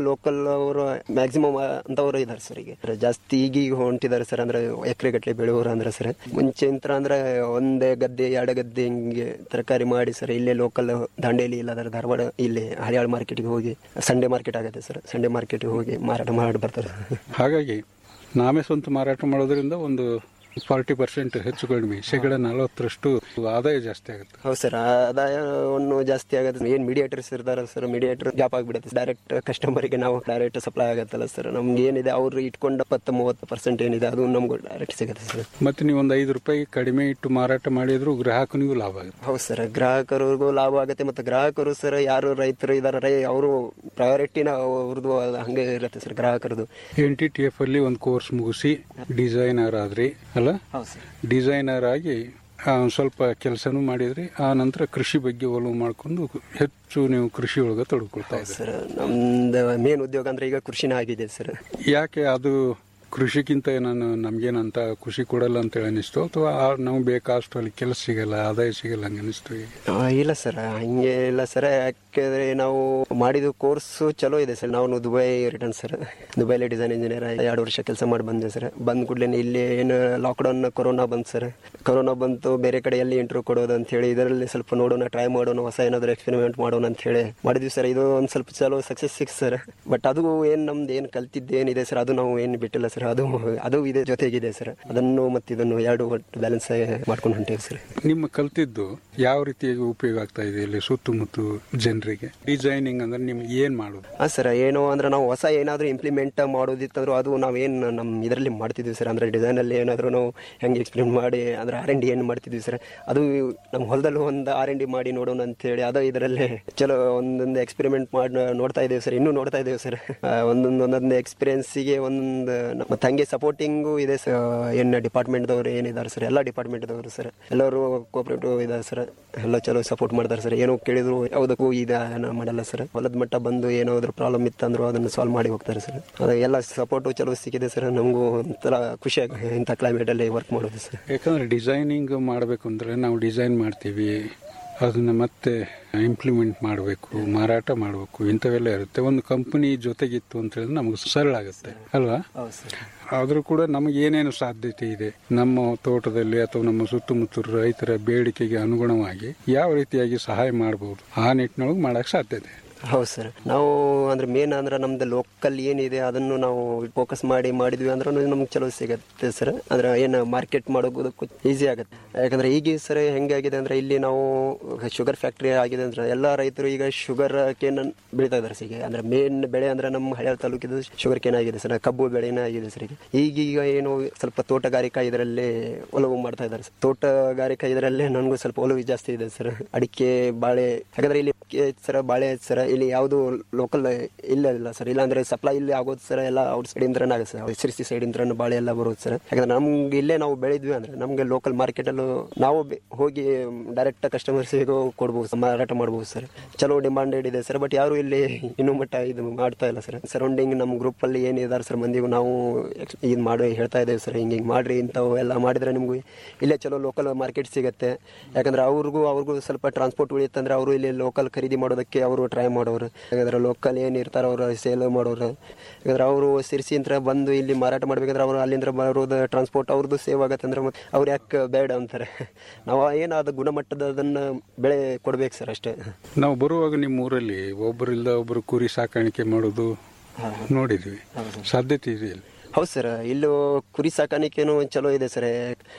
ಲೋಕಲ್ ಅವರು ಮ್ಯಾಕ್ಸಿಮಮ್ ಅಂತವರು ಇದಾರೆ ಸರ್ ಈಗ ಅಂದ್ರೆ ಜಾಸ್ತಿ ಈಗೀಗ ಹೊಂಟಿದ್ದಾರೆ ಸರ್ ಅಂದ್ರೆ ಎಕರೆ ಗಟ್ಟಲೆ ಬೆಳೆಯೋರು ಅಂದ್ರೆ ಸರ್ ಮುಂಚೆ ಅಂತ ಅಂದ್ರೆ ಒಂದೇ ಗದ್ದೆ ಎರಡು ಗದ್ದೆ ಹಿಂಗೆ ತರಕಾರಿ ಮಾಡಿ ಸರ್ ಇಲ್ಲೇ ಲೋಕಲ್ ದಾಂಡೇಲಿ ಇಲ್ಲದ್ರೆ ಧಾರವಾಡ ಇಲ್ಲಿ ಹಳಿಯಾಳ ಮಾರ್ಕೆಟ್ಗೆ ಹೋಗಿ ಸಂಡೇ ಮಾರ್ಕೆಟ್ ಆಗುತ್ತೆ ಸರ್ ಸಂಡೇ ಮಾರ್ಕೆಟ್ಗೆ ಹೋಗಿ ಮಾರಾಟ ಮಾಡಿ ಬರ್ತಾರೆ ಹಾಗಾಗಿ ನಾವೇ ಸ್ವಂತ ಮಾರಾಟ ಮಾಡೋದ್ರಿಂದ ಒಂದು ಫಾರ್ಟಿ ಪರ್ಸೆಂಟ್ ಹೆಚ್ಚು ಕಡಿಮೆ ಶೇಕಡ ನಲವತ್ತರಷ್ಟು ಆದಾಯ ಜಾಸ್ತಿ ಆಗುತ್ತೆ ಹೌದು ಸರ್ ಆದಾಯವನ್ನು ಜಾಸ್ತಿ ಆಗುತ್ತೆ ಏನ್ ಮೀಡಿಯೇಟರ್ಸ್ ಇರ್ತಾರೆ ಸರ್ ಮೀಡಿಯೇಟರ್ ಗ್ಯಾಪ್ ಆಗಿಬಿಡುತ್ತೆ ಡೈರೆಕ್ಟ್ ಕಸ್ಟಮರ್ಗೆ ನಾವು ಡೈರೆಕ್ಟ್ ಸಪ್ಲೈ ಆಗುತ್ತಲ್ಲ ಸರ್ ನಮ್ಗೆ ಏನಿದೆ ಅವ್ರು ಇಟ್ಕೊಂಡ ಇಪ್ಪತ್ತು ಮೂವತ್ತು ಪರ್ಸೆಂಟ್ ಏನಿದೆ ಅದು ನಮ್ಗೆ ಡೈರೆಕ್ಟ್ ಸಿಗುತ್ತೆ ಸರ್ ಮತ್ತೆ ನೀವು ಒಂದು ಐದು ರೂಪಾಯಿ ಕಡಿಮೆ ಇಟ್ಟು ಮಾರಾಟ ಮಾಡಿದ್ರು ಗ್ರಾಹಕನಿಗೂ ಲಾಭ ಆಗುತ್ತೆ ಹೌದು ಸರ್ ಗ್ರಾಹಕರಿಗೂ ಲಾಭ ಆಗುತ್ತೆ ಮತ್ತೆ ಗ್ರಾಹಕರು ಸರ್ ಯಾರು ರೈತರು ಇದಾರೆ ರೈ ಅವರು ಪ್ರಯಾರಿಟಿನ ಅವ್ರದ್ದು ಅದು ಹಂಗೆ ಇರುತ್ತೆ ಸರ್ ಗ್ರಾಹಕರದು ಎನ್ ಟಿ ಟಿ ಎಫ್ ಅಲ್ಲಿ ಒಂದು ಕೋರ್ಸ್ ಮುಗಿಸಿ ಡಿಸೈನರ್ ಆದ್ರಿ ಅಲ್ಲ ಹೌದು ಸರ್ ಡಿಸೈನರ್ ಆಗಿ ಆ, ಒಂದ್ ಸ್ವಲ್ಪ ಕೆಲಸನೂ ಮಾಡಿದ್ರಿ ಆ ನಂತರ ಕೃಷಿ ಬಗ್ಗೆ ಒಲವು ಮಾಡ್ಕೊಂಡು ಹೆಚ್ಚು ನೀವು ಕೃಷಿ ಒಳಗೆ ತೊಡ್ಕೊಳ್ತಾ ಇದ್ದೀರಿ ಸರ್ ನಮ್ದು ಮೇನ್ ಉದ್ಯೋಗ ಅಂದ್ರೆ ಈಗ ಕೃಷಿನೇ ಆಗಿದೆ ಸರ್ ಯಾಕೆ ಅದು ಕೃಷಿಗಿಂತ ನಾನು ನಮ್ಗೇನಂತ ಖುಷಿ ಕೊಡಲ್ಲ ಅಂತ ಹೇಳಿ ಅನಿಸ್ತು ಅಥವಾ ನಾವು ಬೇಕಾಷ್ಟು ಅಲ್ಲಿ ಕೆಲಸ ಸಿಗಲ್ಲ ಆದಾಯ ಸಿಗಲ್ಲ ಹಂಗೆ ಅನಿಸ್ತು ಈಗ ಆ, ಇಲ್ಲ ಸರ್ ಹಂಗೆ ಇಲ್ಲ ಸರ್ ಯಾಕೆಂದ್ರೆ ನಾವು ಮಾಡಿದ ಕೋರ್ಸ್ ಚಲೋ ಇದೆ ಸರ್ ನಾವು ದುಬೈ ರಿಟರ್ನ್ ಸರ್ ದುಬೈಲಿ ಡಿಸೈನ್ ಇಂಜಿನಿಯರ್ ಎರಡು ವರ್ಷ ಕೆಲಸ ಮಾಡಿ ಬಂದೆ ಸರ್ ಬಂದ ಕೂಡಲೇ ಇಲ್ಲಿ ಏನು ಲಾಕ್ಡೌನ್ ಕೊರೋನಾ ಬಂತು ಸರ್ ಕೊರೋನಾ ಬಂತು ಬೇರೆ ಕಡೆ ಎಲ್ಲಿ ಇಂಟರ್ವ್ಯೂ ಕೊಡೋದು ಅಂತ ಹೇಳಿ ಇದರಲ್ಲಿ ಸ್ವಲ್ಪ ನೋಡೋಣ ಟ್ರೈ ಮಾಡೋಣ ಹೊಸ ಏನಾದ್ರು ಎಕ್ಸ್ಪೆರಿಮೆಂಟ್ ಮಾಡೋಣ ಅಂತ ಹೇಳಿ ಮಾಡಿದ್ವಿ ಸರ್ ಇದು ಒಂದು ಸ್ವಲ್ಪ ಚಲೋ ಸಕ್ಸಸ್ ಸಿಕ್ಸ್ ಸರ್ ಬಟ್ ಅದು ಏನು ನಮ್ದು ಏನು ಕಲ್ತಿದ್ದು ಏನಿದೆ ಸರ್ ಅದು ನಾವು ಏನು ಬಿಟ್ಟಿಲ್ಲ ಸರ್ ಅದು ಅದು ಇದೆ ಜೊತೆಗಿದೆ ಸರ್ ಅದನ್ನು ಮತ್ತು ಇದನ್ನು ಎರಡು ಒಟ್ಟು ಬ್ಯಾಲೆನ್ಸ್ ಮಾಡ್ಕೊಂಡು ಹೊಂಟೇವಿ ಸರ್ ನಿಮ್ಮ ಕಲ್ತಿದ್ದು ಯಾವ ರೀತಿಯಾಗಿ ಉಪಯೋಗ ಆಗ್ತಾ ಇದೆ ಇಲ್ಲಿ ಸುತ್ತಮುತ್ತ ಜನರಿಗೆ ಡಿಸೈನಿಂಗ್ ಅಂದ್ರೆ ನಿಮ್ಗೆ ಏನ್ ಮಾಡೋದು ಹಾಂ ಸರ್ ಏನು ಅಂದ್ರೆ ನಾವು ಹೊಸ ಏನಾದರೂ ಇಂಪ್ಲಿಮೆಂಟ್ ಮಾಡೋದಿತ್ತಂದ್ರೆ ಅದು ನಾವೇನು ನಮ್ಮ ಇದರಲ್ಲಿ ಮಾಡ್ತಿದ್ವಿ ಸರ್ ಅಂದರೆ ಡಿಸೈನಲ್ಲಿ ಏನಾದರೂ ನಾವು ಹೆಂಗೆ ಎಕ್ಸ್ಪೆರಿಮೆಂಟ್ ಮಾಡಿ ಅಂದ್ರೆ ಆರ್ ಎನ್ ಡಿ ಏನು ಮಾಡ್ತಿದ್ವಿ ಸರ್ ಅದು ನಮ್ಮ ಹೊಲದಲ್ಲೂ ಒಂದು ಆರ್ ಎನ್ ಡಿ ಮಾಡಿ ನೋಡೋಣ ಅಂತೇಳಿ ಅದು ಇದರಲ್ಲಿ ಚಲೋ ಒಂದೊಂದು ಎಕ್ಸ್ಪೆರಿಮೆಂಟ್ ಮಾಡಿ ನೋಡ್ತಾ ಇದ್ದೇವೆ ಸರ್ ಇನ್ನೂ ನೋಡ್ತಾ ಇದ್ದೇವೆ ಸರ್ ಒಂದೊಂದು ಒಂದೊಂದು ಎಕ್ಸ್ಪೀರಿಯನ್ಸಿಗೆ ಒಂದು ಮತ್ತು ಹಂಗೆ ಸಪೋರ್ಟಿಂಗು ಇದೆ ಸರ್ ಏನು ಡಿಪಾರ್ಟ್ಮೆಂಟ್ದವ್ರು ಏನಿದ್ದಾರೆ ಸರ್ ಎಲ್ಲ ಡಿಪಾರ್ಟ್ಮೆಂಟ್ದವರು ಸರ್ ಎಲ್ಲರೂ ಕೋಆಪರೇಟಿವ್ ಇದ್ದಾರೆ ಸರ್ ಎಲ್ಲ ಚಲೋ ಸಪೋರ್ಟ್ ಮಾಡ್ತಾರೆ ಸರ್ ಏನೋ ಕೇಳಿದ್ರು ಯಾವುದಕ್ಕೂ ಇದೆ ಮಾಡಲ್ಲ ಸರ್ ಹೊಲದ ಮಟ್ಟ ಬಂದು ಏನಾದ್ರು ಪ್ರಾಬ್ಲಮ್ ಇತ್ತಂದ್ರು ಅದನ್ನು ಸಾಲ್ವ್ ಮಾಡಿ ಹೋಗ್ತಾರೆ ಸರ್ ಅದು ಎಲ್ಲ ಸಪೋರ್ಟು ಚಲೋ ಸಿಕ್ಕಿದೆ ಸರ್ ನಮಗೂ ಒಂಥರ ಖುಷಿ ಆಗ ಇಂಥ ಕ್ಲೈಮೇಟಲ್ಲಿ ವರ್ಕ್ ಮಾಡೋದು ಸರ್ ಯಾಕಂದ್ರೆ ಡಿಸೈನಿಂಗ್ ಮಾಡಬೇಕು ಅಂದ್ರೆ ನಾವು ಡಿಸೈನ್ ಮಾಡ್ತೀವಿ ಅದನ್ನ ಮತ್ತೆ ಇಂಪ್ಲಿಮೆಂಟ್ ಮಾಡಬೇಕು ಮಾರಾಟ ಮಾಡಬೇಕು ಇಂಥವೆಲ್ಲ ಇರುತ್ತೆ ಒಂದು ಕಂಪನಿ ಜೊತೆಗಿತ್ತು ಅಂತ ಹೇಳಿದ್ರೆ ನಮಗೆ ಸರಳ ಆಗುತ್ತೆ ಅಲ್ವಾ ಹೌದು ಸರ್ ಆದರೂ ಕೂಡ ನಮಗೆ ಏನೇನು ಸಾಧ್ಯತೆ ಇದೆ ನಮ್ಮ ತೋಟದಲ್ಲಿ ಅಥವಾ ನಮ್ಮ ಸುತ್ತಮುತ್ತ ರೈತರ ಬೇಡಿಕೆಗೆ ಅನುಗುಣವಾಗಿ ಯಾವ ರೀತಿಯಾಗಿ ಸಹಾಯ ಮಾಡಬಹುದು ಆ ನಿಟ್ಟಿನೊಳಗೆ ಮಾಡಕ್ ಸಾಧ್ಯತೆ ಹೌದು ಸರ್ ನಾವು ಅಂದ್ರೆ ಮೇನ್ ಅಂದ್ರೆ ನಮ್ದು ಲೋಕಲ್ ಏನಿದೆ ಅದನ್ನು ನಾವು ಫೋಕಸ್ ಮಾಡಿ ಮಾಡಿದ್ವಿ ಅಂದ್ರೆ ನಮ್ಗೆ ಚಲೋ ಸಿಗುತ್ತೆ ಸರ್ ಅಂದ್ರೆ ಏನು ಮಾರ್ಕೆಟ್ ಮಾಡೋದಕ್ಕೂ ಈಸಿ ಆಗುತ್ತೆ ಯಾಕಂದ್ರೆ ಈಗ ಸರ್ ಹೆಂಗಾಗಿದೆ ಅಂದ್ರೆ ಇಲ್ಲಿ ನಾವು ಶುಗರ್ ಫ್ಯಾಕ್ಟ್ರಿ ಆಗಿದೆ ಅಂದ್ರೆ ಎಲ್ಲ ರೈತರು ಈಗ ಶುಗರ್ ಕೇನ್ ಬೆಳೀತಾ ಇದ್ದಾರೆ ಸರ್ ಈಗ ಅಂದ್ರೆ ಮೇನ್ ಬೆಳೆ ಅಂದ್ರೆ ನಮ್ಮ ಹಳೆಯ ತಾಲೂಕಿದು ಶುಗರ್ ಕೇನ್ ಆಗಿದೆ ಸರ್ ಕಬ್ಬು ಬೆಳೆನೇ ಆಗಿದೆ ಸರ್ ಈಗ ಈಗೀಗ ಏನು ಸ್ವಲ್ಪ ತೋಟಗಾರಿಕಾ ಇದರಲ್ಲಿ ಒಲವು ಮಾಡ್ತಾ ಇದ್ದಾರೆ ಸರ್ ತೋಟಗಾರಿಕಾ ಇದರಲ್ಲೇ ನನಗೂ ಸ್ವಲ್ಪ ಒಲವು ಜಾಸ್ತಿ ಇದೆ ಸರ್ ಅಡಿಕೆ ಬಾಳೆ ಯಾಕಂದ್ರೆ ಇಲ್ಲಿ ಅಡಿಕೆ ಸರ್ ಬಾಳೆ ಸರ್ ಇಲ್ಲಿ ಯಾವುದು ಲೋಕಲ್ ಇಲ್ಲ ಇಲ್ಲ ಸರ್ ಇಲ್ಲ ಅಂದ್ರೆ ಸಪ್ಲೈ ಇಲ್ಲಿ ಆಗೋದು ಸರ್ ಎಲ್ಲ ಔಟ್ ಸೈಡ್ ಇಂದ್ರನೇ ಆಗುತ್ತೆ ಸರ್ ಸಿರ್ಸಿ ಸೈಡ್ ಇಂದ್ರ ಬಾಳೆ ಎಲ್ಲ ಬರೋದು ಸರ್ ಯಾಕಂದ್ರೆ ನಮ್ಗೆ ಇಲ್ಲೇ ನಾವು ಬೆಳೆದ್ವಿ ಅಂದ್ರೆ ನಮ್ಗೆ ಲೋಕಲ್ ಮಾರ್ಕೆಟ್ ಅಲ್ಲೂ ನಾವು ಬೆ- ಹೋಗಿ ಡೈರೆಕ್ಟ್ ಕಸ್ಟಮರ್ಸಿಗೂ ಕೊಡ್ಬೋದು ಮಾರಾಟ ಮಾಡ್ಬೋದು ಸರ್ ಚಲೋ ಡಿಮಾಂಡೆಡ್ ಇದೆ ಸರ್ ಬಟ್ ಯಾರು ಇಲ್ಲಿ ಇನ್ನೂ ಮಟ್ಟ ಇದು ಮಾಡ್ತಾ ಇಲ್ಲ ಸರ್ ಸರೌಂಡಿಂಗ್ ನಮ್ಮ ಗ್ರೂಪ್ ಅಲ್ಲಿ ಏನಿದ್ದಾರೆ ಸರ್ ಮಂದಿಗೂ ನಾವು ex- ಇದು ಮಾಡಿ ಹೇಳ್ತಾ ಇದ್ದೇವೆ ಸರ್ ಹಿಂಗೆ ಹಿಂಗೆ ಮಾಡ್ರಿ ಇಂಥವು ಎಲ್ಲ ಮಾಡಿದ್ರೆ ನಿಮ್ಗೆ ಇಲ್ಲೇ ಚಲೋ ಲೋಕಲ್ ಮಾರ್ಕೆಟ್ ಸಿಗುತ್ತೆ ಯಾಕಂದ್ರೆ ಅವ್ರಿಗೂ ಅವ್ರಿಗೂ ಸ್ವಲ್ಪ ಟ್ರಾನ್ಸ್ಪೋರ್ಟ್ ಉಳಿಯುತ್ತಂದ್ರೆ ಅವರು ಇಲ್ಲಿ ಲೋಕಲ್ ಖರೀದಿ ಮಾಡೋದಕ್ಕೆ ಅವರು ಟ್ರೈ ಮಾಡೋರು ಯಾಕಂದ್ರೆ ಲೋಕಲ್ ಏನು ಇರ್ತಾರೋ ಅವರು ಸೇಲ್ ಮಾಡೋರು ಯಾಕಂದ್ರೆ ಅವರು ಸಿರ್ಸಿ ಅಂತ ಬಂದು ಇಲ್ಲಿ ಮಾರಾಟ ಮಾಡ್ಬೇಕಂದ್ರೆ ಅವರು ಅಲ್ಲಿಂದ ಬರೋದು ಟ್ರಾನ್ಸ್ಪೋರ್ಟ್ ಅವ್ರದ್ದು ಸೇವ್ ಆಗತ್ತೆ ಅಂದ್ರೆ ಮತ್ತೆ ಅವ್ರು ಯಾಕೆ ಬೇಡ ಅಂತಾರೆ ನಾವು ಏನಾದ ಗುಣಮಟ್ಟದ ಅದನ್ನ ಬೆಳೆ ಕೊಡ್ಬೇಕು ಸರ್ ಅಷ್ಟೇ ನಾವು ಬರುವಾಗ ನಿಮ್ಮ ಊರಲ್ಲಿ ಒಬ್ಬರಿಲ್ದ ಒಬ್ಬರು ಕುರಿ ಸಾಕಾಣಿಕೆ ಮಾಡೋದು ನೋಡಿದ್ವಿ ಸಾಧ್ಯತೆ ಇದೆ ಇಲ್ಲಿ ಹೌದು ಸರ್ ಇಲ್ಲೂ ಕುರಿ ಸಾಕಾಣಿಕೆನೂ ಚಲೋ ಇದೆ ಸರ್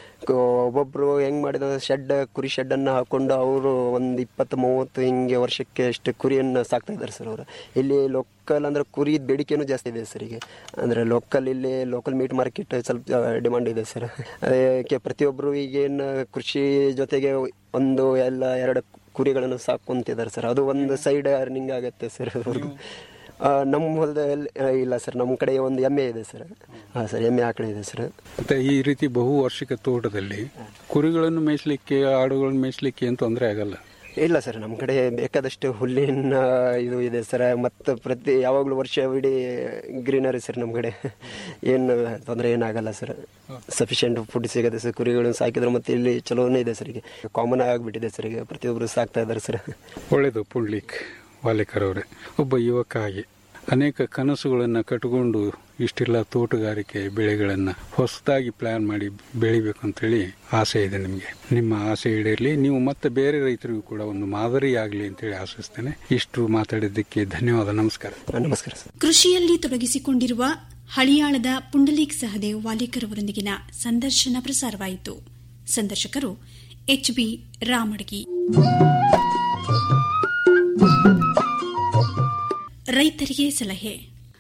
ಒಬ್ಬೊಬ್ರು ಹೆಂಗ್ ಮಾಡಿದ ಶೆಡ್ ಕುರಿ ಶೆಡ್ ಅನ್ನ ಹಾಕೊಂಡು ಅವರು ಒಂದು ಇಪ್ಪತ್ತು ಮೂವತ್ತು ಹಿಂಗೆ ವರ್ಷಕ್ಕೆ ಅಷ್ಟು ಕುರಿಯನ್ನ ಸಾಕ್ತಾ ಇದ್ದಾರೆ ಸರ್ ಅವರು ಇಲ್ಲಿ ಲೋಕಲ್ ಅಂದ್ರೆ ಕುರಿ ಬೇಡಿಕೆನೂ ಜಾಸ್ತಿ ಇದೆ ಸರ್ ಈಗ ಅಂದ್ರೆ ಲೋಕಲ್ ಇಲ್ಲಿ ಲೋಕಲ್ ಮೀಟ್ ಮಾರ್ಕೆಟ್ ಸ್ವಲ್ಪ ಡಿಮಾಂಡ್ ಇದೆ ಸರ್ ಅದಕ್ಕೆ ಪ್ರತಿಯೊಬ್ಬರು ಈಗೇನು ಕೃಷಿ ಜೊತೆಗೆ ಒಂದು ಎಲ್ಲ ಎರಡು ಕುರಿಗಳನ್ನು ಸಾಕೊಂತಿದ್ದಾರೆ ಸರ್ ಅದು ಒಂದು ಸೈಡ್ ಅರ್ನಿಂಗ್ ಆಗುತ್ತೆ ಸರ್ ಅವ್ರಿಗೂ ಆ, ನಮ್ಮ ಹೊಲದಲ್ಲಿ ಆ, ಇಲ್ಲ ಸರ್ ನಮ್ಮ ಕಡೆ ಒಂದು ಎಮ್ಮೆ ಇದೆ ಸರ್ ಹಾಂ ಸರ್ ಎಮ್ಮೆ ಆಕಡೆ ಇದೆ ಸರ್ ಮತ್ತೆ ಈ ರೀತಿ ಬಹು ವಾರ್ಷಿಕ ತೋಟದಲ್ಲಿ ಕುರಿಗಳನ್ನು ಮೇಯಿಸ್ಲಿಕ್ಕೆ ಆಡುಗಳನ್ನು ಮೇಯಿಸ್ಲಿಕ್ಕೆ ಏನು ತೊಂದರೆ ಆಗಲ್ಲ ಇಲ್ಲ ಸರ್ ನಮ್ಮ ಕಡೆ ಬೇಕಾದಷ್ಟು ಹುಲ್ಲಿನ ಇದು ಇದೆ ಸರ್ ಮತ್ತು ಪ್ರತಿ ಯಾವಾಗಲೂ ವರ್ಷ ಇಡೀ ಗ್ರೀನರಿ ಸರ್ ನಮ್ಮ ಕಡೆ ಏನು ತೊಂದರೆ ಏನಾಗಲ್ಲ ಸರ್ ಸಫಿಷಿಯೆಂಟ್ ಫುಡ್ ಸಿಗುತ್ತೆ ಸರ್ ಕುರಿಗಳನ್ನು ಸಾಕಿದ್ರೆ ಮತ್ತೆ ಇಲ್ಲಿ ಚಲೋನೇ ಇದೆ ಸರ್ ಈಗ ಕಾಮನ್ ಆಗಿಬಿಟ್ಟಿದೆ ಸರ್ ಈಗ ಪ್ರತಿಯೊಬ್ಬರು ಸಾಕ್ತಾ ಇದ್ದಾರೆ ಸರ್ ಒಳ್ಳೇದು ಪುಂಡ್ಲಿಕ್ ವಾಲೇಕರ್ ಅವರೇ ಒಬ್ಬ ಯುವಕ ಆಗಿ ಅನೇಕ ಕನಸುಗಳನ್ನು ಕಟ್ಟಿಕೊಂಡು ಇಷ್ಟೆಲ್ಲ ತೋಟಗಾರಿಕೆ ಬೆಳೆಗಳನ್ನು ಹೊಸದಾಗಿ ಪ್ಲಾನ್ ಮಾಡಿ ಬೆಳಿಬೇಕು ಅಂತೇಳಿ ಆಸೆ ಇದೆ ನಿಮಗೆ ನಿಮ್ಮ ಆಸೆ ಈಡೇರಲಿ ನೀವು ಮತ್ತೆ ಬೇರೆ ರೈತರಿಗೂ ಕೂಡ ಒಂದು ಮಾದರಿ ಆಗಲಿ ಅಂತೇಳಿ ಆಶಿಸ್ತೇನೆ ಇಷ್ಟು ಮಾತಾಡಿದ್ದಕ್ಕೆ ಧನ್ಯವಾದ ನಮಸ್ಕಾರ ನಮಸ್ಕಾರ ಸರ್ ಕೃಷಿಯಲ್ಲಿ ತೊಡಗಿಸಿಕೊಂಡಿರುವ ಹಳಿಯಾಳದ ಪುಂಡಲೀಕ್ ಸಹದೇವ್ ವಾಲೇಕರ್ ಅವರೊಂದಿಗಿನ ಸಂದರ್ಶನ ಪ್ರಸಾರವಾಯಿತು ಸಂದರ್ಶಕರು ಎಚ್ಬಿ ರಾಮಡಗಿ ರೈತರಿಗೆ ಸಲಹೆ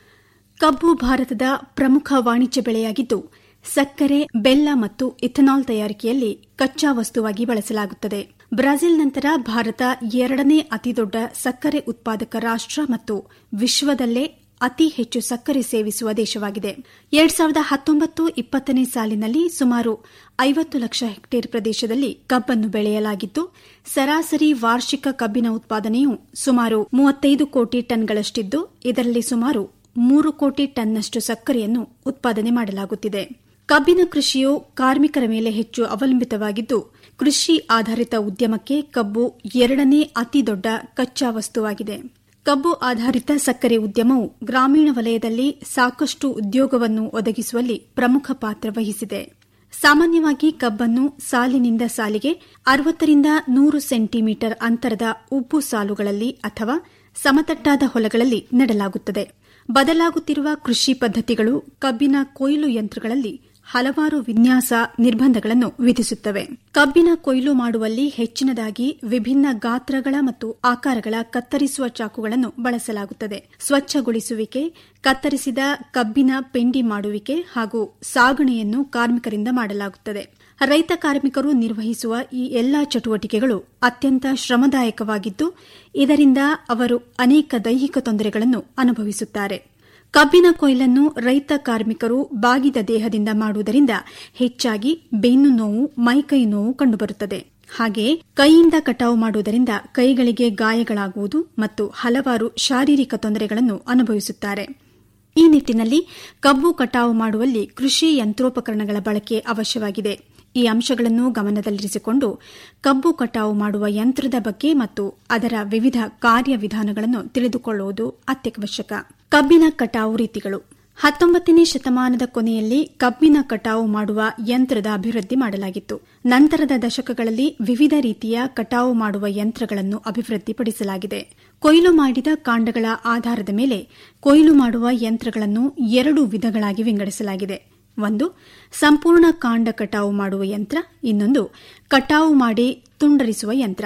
ಕಬ್ಬು ಭಾರತದ ಪ್ರಮುಖ ವಾಣಿಜ್ಯ ಬೆಳೆಯಾಗಿದ್ದು ಸಕ್ಕರೆ ಬೆಲ್ಲ ಮತ್ತು ಇಥನಾಲ್ ತಯಾರಿಕೆಯಲ್ಲಿ ಕಚ್ಚಾ ವಸ್ತುವಾಗಿ ಬಳಸಲಾಗುತ್ತದೆ ಬ್ರೆಜಿಲ್ ನಂತರ ಭಾರತ ಎರಡನೇ ಅತಿದೊಡ್ಡ ಸಕ್ಕರೆ ಉತ್ಪಾದಕ ರಾಷ್ಟ ಮತ್ತು ವಿಶ್ವದಲ್ಲೇ ಅತಿ ಹೆಚ್ಚು ಸಕ್ಕರೆ ಸೇವಿಸುವ ದೇಶವಾಗಿದೆ ಎರಡ್ ಸಾವಿರದ ಹತ್ತೊಂಬತ್ತು ಇಪ್ಪತ್ತನೇ ಸಾಲಿನಲ್ಲಿ ಸುಮಾರು ಐವತ್ತು ಲಕ್ಷ ಹೆಕ್ಟೇರ್ ಪ್ರದೇಶದಲ್ಲಿ ಕಬ್ಬನ್ನು ಬೆಳೆಯಲಾಗಿದ್ದು ಸರಾಸರಿ ವಾರ್ಷಿಕ ಕಬ್ಬಿನ ಉತ್ಪಾದನೆಯು ಸುಮಾರು ಮೂವತ್ತೈದು ಕೋಟಿ ಟನ್ಗಳಷ್ಟಿದ್ದು ಇದರಲ್ಲಿ ಸುಮಾರು ಮೂರು ಕೋಟಿ ಟನ್ನಷ್ಟು ಸಕ್ಕರೆಯನ್ನು ಉತ್ಪಾದನೆ ಮಾಡಲಾಗುತ್ತಿದೆ ಕಬ್ಬಿನ ಕೃಷಿಯು ಕಾರ್ಮಿಕರ ಮೇಲೆ ಹೆಚ್ಚು ಅವಲಂಬಿತವಾಗಿದ್ದು ಕೃಷಿ ಆಧಾರಿತ ಉದ್ಯಮಕ್ಕೆ ಕಬ್ಬು ಎರಡನೇ ಅತಿದೊಡ್ಡ ಕಚ್ಚಾ ವಸ್ತುವಾಗಿದೆ ಕಬ್ಬು ಆಧಾರಿತ ಸಕ್ಕರೆ ಉದ್ಯಮವು ಗ್ರಾಮೀಣ ವಲಯದಲ್ಲಿ ಸಾಕಷ್ಟು ಉದ್ಯೋಗವನ್ನು ಒದಗಿಸುವಲ್ಲಿ ಪ್ರಮುಖ ಪಾತ್ರ ವಹಿಸಿದೆ ಸಾಮಾನ್ಯವಾಗಿ ಕಬ್ಬನ್ನು ಸಾಲಿನಿಂದ ಸಾಲಿಗೆ ಅರವತ್ತರಿಂದ ನೂರು ಸೆಂಟಿಮೀಟರ್ ಅಂತರದ ಉಬ್ಬು ಸಾಲುಗಳಲ್ಲಿ ಅಥವಾ ಸಮತಟ್ಟಾದ ಹೊಲಗಳಲ್ಲಿ ನೆಡಲಾಗುತ್ತದೆ ಬದಲಾಗುತ್ತಿರುವ ಕೃಷಿ ಪದ್ದತಿಗಳು ಕಬ್ಬಿನ ಕೊಯ್ಲು ಯಂತ್ರಗಳಲ್ಲಿ ಹಲವಾರು ವಿನ್ಯಾಸ ನಿರ್ಬಂಧಗಳನ್ನು ವಿಧಿಸುತ್ತವೆ ಕಬ್ಬಿನ ಕೊಯ್ಲು ಮಾಡುವಲ್ಲಿ ಹೆಚ್ಚಿನದಾಗಿ ವಿಭಿನ್ನ ಗಾತ್ರಗಳ ಮತ್ತು ಆಕಾರಗಳ ಕತ್ತರಿಸುವ ಚಾಕುಗಳನ್ನು ಬಳಸಲಾಗುತ್ತದೆ ಸ್ವಚ್ಛಗೊಳಿಸುವಿಕೆ ಕತ್ತರಿಸಿದ ಕಬ್ಬಿನ ಪೆಂಡಿ ಮಾಡುವಿಕೆ ಹಾಗೂ ಸಾಗಣೆಯನ್ನು ಕಾರ್ಮಿಕರಿಂದ ಮಾಡಲಾಗುತ್ತದೆ ರೈತ ಕಾರ್ಮಿಕರು ನಿರ್ವಹಿಸುವ ಈ ಎಲ್ಲಾ ಚಟುವಟಿಕೆಗಳು ಅತ್ಯಂತ ಶ್ರಮದಾಯಕವಾಗಿದ್ದು ಇದರಿಂದ ಅವರು ಅನೇಕ ದೈಹಿಕ ತೊಂದರೆಗಳನ್ನು ಅನುಭವಿಸುತ್ತಾರೆ ಕಬ್ಬಿನ ಕೊಯ್ಲನ್ನು ರೈತ ಕಾರ್ಮಿಕರು ಬಾಗಿದ ದೇಹದಿಂದ ಮಾಡುವುದರಿಂದ ಹೆಚ್ಚಾಗಿ ಬೆನ್ನು ನೋವು ಮೈಕೈ ನೋವು ಕಂಡುಬರುತ್ತದೆ ಹಾಗೆಯೇ ಕೈಯಿಂದ ಕಟಾವು ಮಾಡುವುದರಿಂದ ಕೈಗಳಿಗೆ ಗಾಯಗಳಾಗುವುದು ಮತ್ತು ಹಲವಾರು ಶಾರೀರಿಕ ತೊಂದರೆಗಳನ್ನು ಅನುಭವಿಸುತ್ತಾರೆ ಈ ನಿಟ್ಟಿನಲ್ಲಿ ಕಬ್ಬು ಕಟಾವು ಮಾಡುವಲ್ಲಿ ಕೃಷಿ ಯಂತ್ರೋಪಕರಣಗಳ ಬಳಕೆ ಅವಶ್ಯವಾಗಿದೆ ಈ ಅಂಶಗಳನ್ನು ಗಮನದಲ್ಲಿರಿಸಿಕೊಂಡು ಕಬ್ಬು ಕಟಾವು ಮಾಡುವ ಯಂತ್ರದ ಬಗ್ಗೆ ಮತ್ತು ಅದರ ವಿವಿಧ ಕಾರ್ಯವಿಧಾನಗಳನ್ನು ತಿಳಿದುಕೊಳ್ಳುವುದು ಅತ್ಯವಶ್ಯಕ ಕಬ್ಬಿನ ಕಟಾವು ರೀತಿಗಳು ಹತ್ತೊಂಬತ್ತನೇ ಶತಮಾನದ ಕೊನೆಯಲ್ಲಿ ಕಬ್ಬಿನ ಕಟಾವು ಮಾಡುವ ಯಂತ್ರದ ಅಭಿವೃದ್ಧಿ ಮಾಡಲಾಗಿತ್ತು ನಂತರದ ದಶಕಗಳಲ್ಲಿ ವಿವಿಧ ರೀತಿಯ ಕಟಾವು ಮಾಡುವ ಯಂತ್ರಗಳನ್ನು ಅಭಿವೃದ್ಧಿಪಡಿಸಲಾಗಿದೆ ಕೊಯ್ಲು ಮಾಡಿದ ಕಾಂಡಗಳ ಆಧಾರದ ಮೇಲೆ ಕೊಯ್ಲು ಮಾಡುವ ಯಂತ್ರಗಳನ್ನು ಎರಡು ವಿಧಗಳಾಗಿ ವಿಂಗಡಿಸಲಾಗಿದೆ ಒಂದು ಸಂಪೂರ್ಣ ಕಾಂಡ ಕಟಾವು ಮಾಡುವ ಯಂತ್ರ ಇನ್ನೊಂದು ಕಟಾವು ಮಾಡಿ ತುಂಡರಿಸುವ ಯಂತ್ರ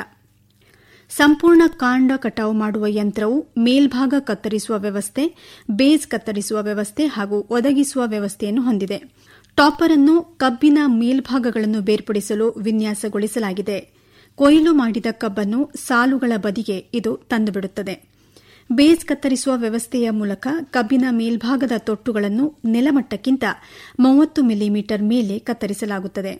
ಸಂಪೂರ್ಣ ಕಾಂಡ ಕಟಾವು ಮಾಡುವ ಯಂತ್ರವು ಮೇಲ್ಭಾಗ ಕತ್ತರಿಸುವ ವ್ಯವಸ್ಥೆ ಬೇಸ್ ಕತ್ತರಿಸುವ ವ್ಯವಸ್ಥೆ ಹಾಗೂ ಒದಗಿಸುವ ವ್ಯವಸ್ಥೆಯನ್ನು ಹೊಂದಿದೆ ಟಾಪರ್ ಅನ್ನು ಕಬ್ಬಿನ ಮೇಲ್ಭಾಗಗಳನ್ನು ಬೇರ್ಪಡಿಸಲು ವಿನ್ಯಾಸಗೊಳಿಸಲಾಗಿದೆ ಕೊಯ್ಲು ಮಾಡಿದ ಕಬ್ಬನ್ನು ಸಾಲುಗಳ ಬದಿಗೆ ಇದು ತಂದುಬಿಡುತ್ತದೆ ಬೇಸ್ ಕತ್ತರಿಸುವ ವ್ಯವಸ್ಥೆಯ ಮೂಲಕ ಕಬ್ಬಿನ ಮೇಲ್ಭಾಗದ ತೊಟ್ಟುಗಳನ್ನು ನೆಲಮಟ್ಟಕ್ಕಿಂತ ಮೂವತ್ತು ಮಿಲಿಮೀಟರ್ ಮೇಲೆ ಕತ್ತರಿಸಲಾಗುತ್ತದೆ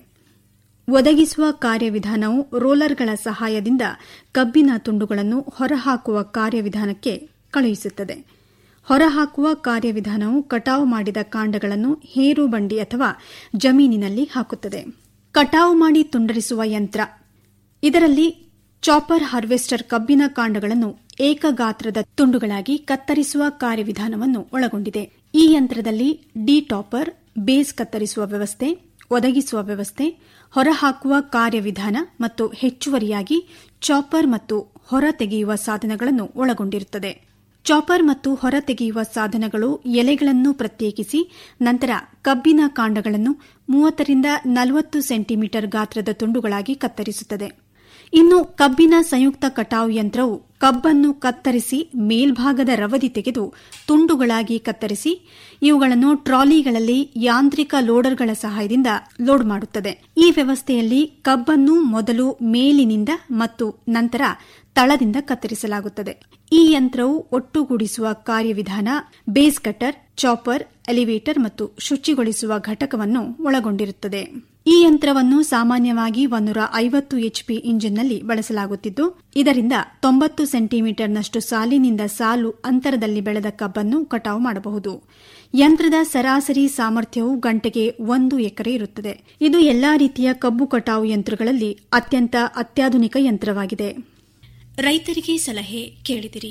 ಒದಗಿಸುವ ಕಾರ್ಯವಿಧಾನವು ರೋಲರ್ಗಳ ಸಹಾಯದಿಂದ ಕಬ್ಬಿನ ತುಂಡುಗಳನ್ನು ಹೊರಹಾಕುವ ಕಾರ್ಯವಿಧಾನಕ್ಕೆ ಕಳುಹಿಸುತ್ತದೆ ಹೊರಹಾಕುವ ಕಾರ್ಯವಿಧಾನವು ಕಟಾವು ಮಾಡಿದ ಕಾಂಡಗಳನ್ನು ಹೇರು ಬಂಡಿ ಅಥವಾ ಜಮೀನಿನಲ್ಲಿ ಹಾಕುತ್ತದೆ ಕಟಾವು ಮಾಡಿ ತುಂಡರಿಸುವ ಯಂತ್ರ ಇದರಲ್ಲಿ ಚಾಪರ್ ಹಾರ್ವೆಸ್ಟರ್ ಕಬ್ಬಿನ ಕಾಂಡಗಳನ್ನು ಏಕಗಾತ್ರದ ತುಂಡುಗಳಾಗಿ ಕತ್ತರಿಸುವ ಕಾರ್ಯವಿಧಾನವನ್ನು ಒಳಗೊಂಡಿದೆ ಈ ಯಂತ್ರದಲ್ಲಿ ಡಿ ಟಾಪರ್ ಬೇಸ್ ಕತ್ತರಿಸುವ ವ್ಯವಸ್ಥೆ ಒದಗಿಸುವ ವ್ಯವಸ್ಥೆ ಹೊರಹಾಕುವ ಕಾರ್ಯವಿಧಾನ ಮತ್ತು ಹೆಚ್ಚುವರಿಯಾಗಿ ಚಾಪರ್ ಮತ್ತು ಹೊರ ತೆಗೆಯುವ ಸಾಧನಗಳನ್ನು ಒಳಗೊಂಡಿರುತ್ತದೆ ಚಾಪರ್ ಮತ್ತು ಹೊರ ತೆಗೆಯುವ ಸಾಧನಗಳು ಎಲೆಗಳನ್ನು ಪ್ರತ್ಯೇಕಿಸಿ ನಂತರ ಕಬ್ಬಿನ ಕಾಂಡಗಳನ್ನು ಮೂವತ್ತರಿಂದ ನಲವತ್ತು ಸೆಂಟಿಮೀಟರ್ ಗಾತ್ರದ ತುಂಡುಗಳಾಗಿ ಕತ್ತರಿಸುತ್ತದೆ ಇನ್ನು ಕಬ್ಬಿನ ಸಂಯುಕ್ತ ಕಟಾವು ಯಂತ್ರವು ಕಬ್ಬನ್ನು ಕತ್ತರಿಸಿ ಮೇಲ್ಭಾಗದ ರವದಿ ತೆಗೆದು ತುಂಡುಗಳಾಗಿ ಕತ್ತರಿಸಿ ಇವುಗಳನ್ನು ಟ್ರಾಲಿಗಳಲ್ಲಿ ಯಾಂತ್ರಿಕ ಲೋಡರ್ಗಳ ಸಹಾಯದಿಂದ ಲೋಡ್ ಮಾಡುತ್ತದೆ ಈ ವ್ಯವಸ್ಥೆಯಲ್ಲಿ ಕಬ್ಬನ್ನು ಮೊದಲು ಮೇಲಿನಿಂದ ಮತ್ತು ನಂತರ ತಳದಿಂದ ಕತ್ತರಿಸಲಾಗುತ್ತದೆ ಈ ಯಂತ್ರವು ಒಟ್ಟುಗೂಡಿಸುವ ಕಾರ್ಯವಿಧಾನ ಬೇಸ್ ಕಟರ್ ಚಾಪರ್ ಎಲಿವೇಟರ್ ಮತ್ತು ಶುಚಿಗೊಳಿಸುವ ಘಟಕವನ್ನು ಒಳಗೊಂಡಿರುತ್ತದೆ ಈ ಯಂತ್ರವನ್ನು ಸಾಮಾನ್ಯವಾಗಿ ಒಂದೂರ ಐವತ್ತು ಎಚ್ಪಿ ಇಂಜಿನ್ನಲ್ಲಿ ಬಳಸಲಾಗುತ್ತಿದ್ದು ಇದರಿಂದ ತೊಂಬತ್ತು ಸೆಂಟಿಮೀಟರ್ನಷ್ಟು ಸಾಲಿನಿಂದ ಸಾಲು ಅಂತರದಲ್ಲಿ ಬೆಳೆದ ಕಬ್ಬನ್ನು ಕಟಾವು ಮಾಡಬಹುದು ಯಂತ್ರದ ಸರಾಸರಿ ಸಾಮರ್ಥ್ಯವು ಗಂಟೆಗೆ ಒಂದು ಎಕರೆ ಇರುತ್ತದೆ ಇದು ಎಲ್ಲಾ ರೀತಿಯ ಕಬ್ಬು ಕಟಾವು ಯಂತ್ರಗಳಲ್ಲಿ ಅತ್ಯಂತ ಅತ್ಯಾಧುನಿಕ ಯಂತ್ರವಾಗಿದೆ ರೈತರಿಗೆ ಸಲಹೆ ಕೇಳಿದಿರಿ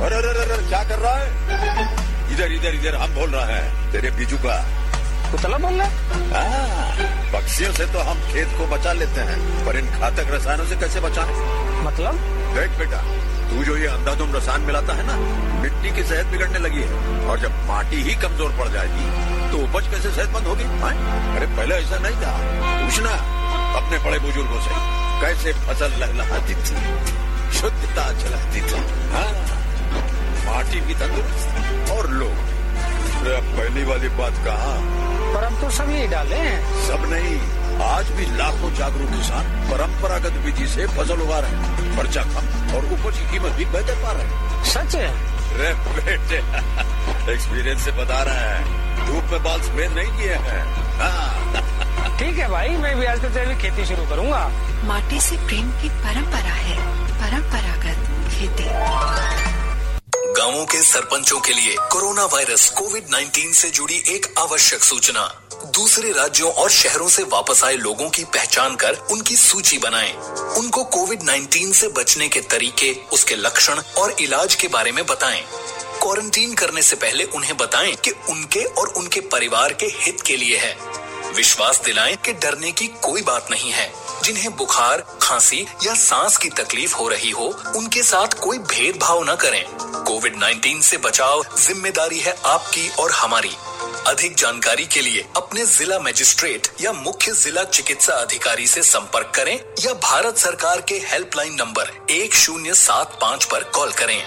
अरे अरे अरे अरे, क्या कर रहा है इधर इधर इधर हम बोल रहे हैं तेरे बीजू का पुतला बोल रहा हाँ, पक्षियों से तो हम खेत को बचा लेते हैं पर इन घातक रसायनों से कैसे बचाएं? मतलब देख बेटा तू जो ये अंधाधुंध रसायन मिलाता है ना मिट्टी की सेहत बिगड़ने लगी है और जब माटी ही कमजोर पड़ जाएगी तो उपज कैसे सेहतमंद होगी हाँ? अरे पहले ऐसा नहीं था पूछना अपने बड़े बुजुर्गों से कैसे फसल लहलहाती थी शुद्धता झलकती थी हाँ माटी भी तंदुरुस्त और लोग अरे अब पहली वाली बात कहा पर हम तो सब यही डाले हैं सब नहीं आज भी लाखों जागरूक किसान परंपरागत विधि से फसल उगा रहे हैं खर्चा कम और उपज की कीमत भी बेहतर पा रहे हैं सच है रे बेटे एक्सपीरियंस से बता रहे हैं धूप में बाल सफेद नहीं किए हैं हाँ, ठीक है भाई मैं भी आज से तेरी खेती शुरू करूंगा माटी से प्रेम की परंपरा है परंपरागत खेती गांवों के सरपंचों के लिए कोरोना वायरस कोविड 19 से जुड़ी एक आवश्यक सूचना दूसरे राज्यों और शहरों से वापस आए लोगों की पहचान कर उनकी सूची बनाएं। उनको कोविड 19 से बचने के तरीके उसके लक्षण और इलाज के बारे में बताएं। क्वारंटीन करने से पहले उन्हें बताएं कि उनके और उनके परिवार के हित के लिए है विश्वास दिलाएं कि डरने की कोई बात नहीं है जिन्हें बुखार खांसी या सांस की तकलीफ हो रही हो उनके साथ कोई भेदभाव न करें कोविड 19 से बचाव जिम्मेदारी है आपकी और हमारी अधिक जानकारी के लिए अपने जिला मजिस्ट्रेट या मुख्य जिला चिकित्सा अधिकारी से संपर्क करें या भारत सरकार के हेल्पलाइन नंबर एक शून्य सात पाँच पर कॉल करें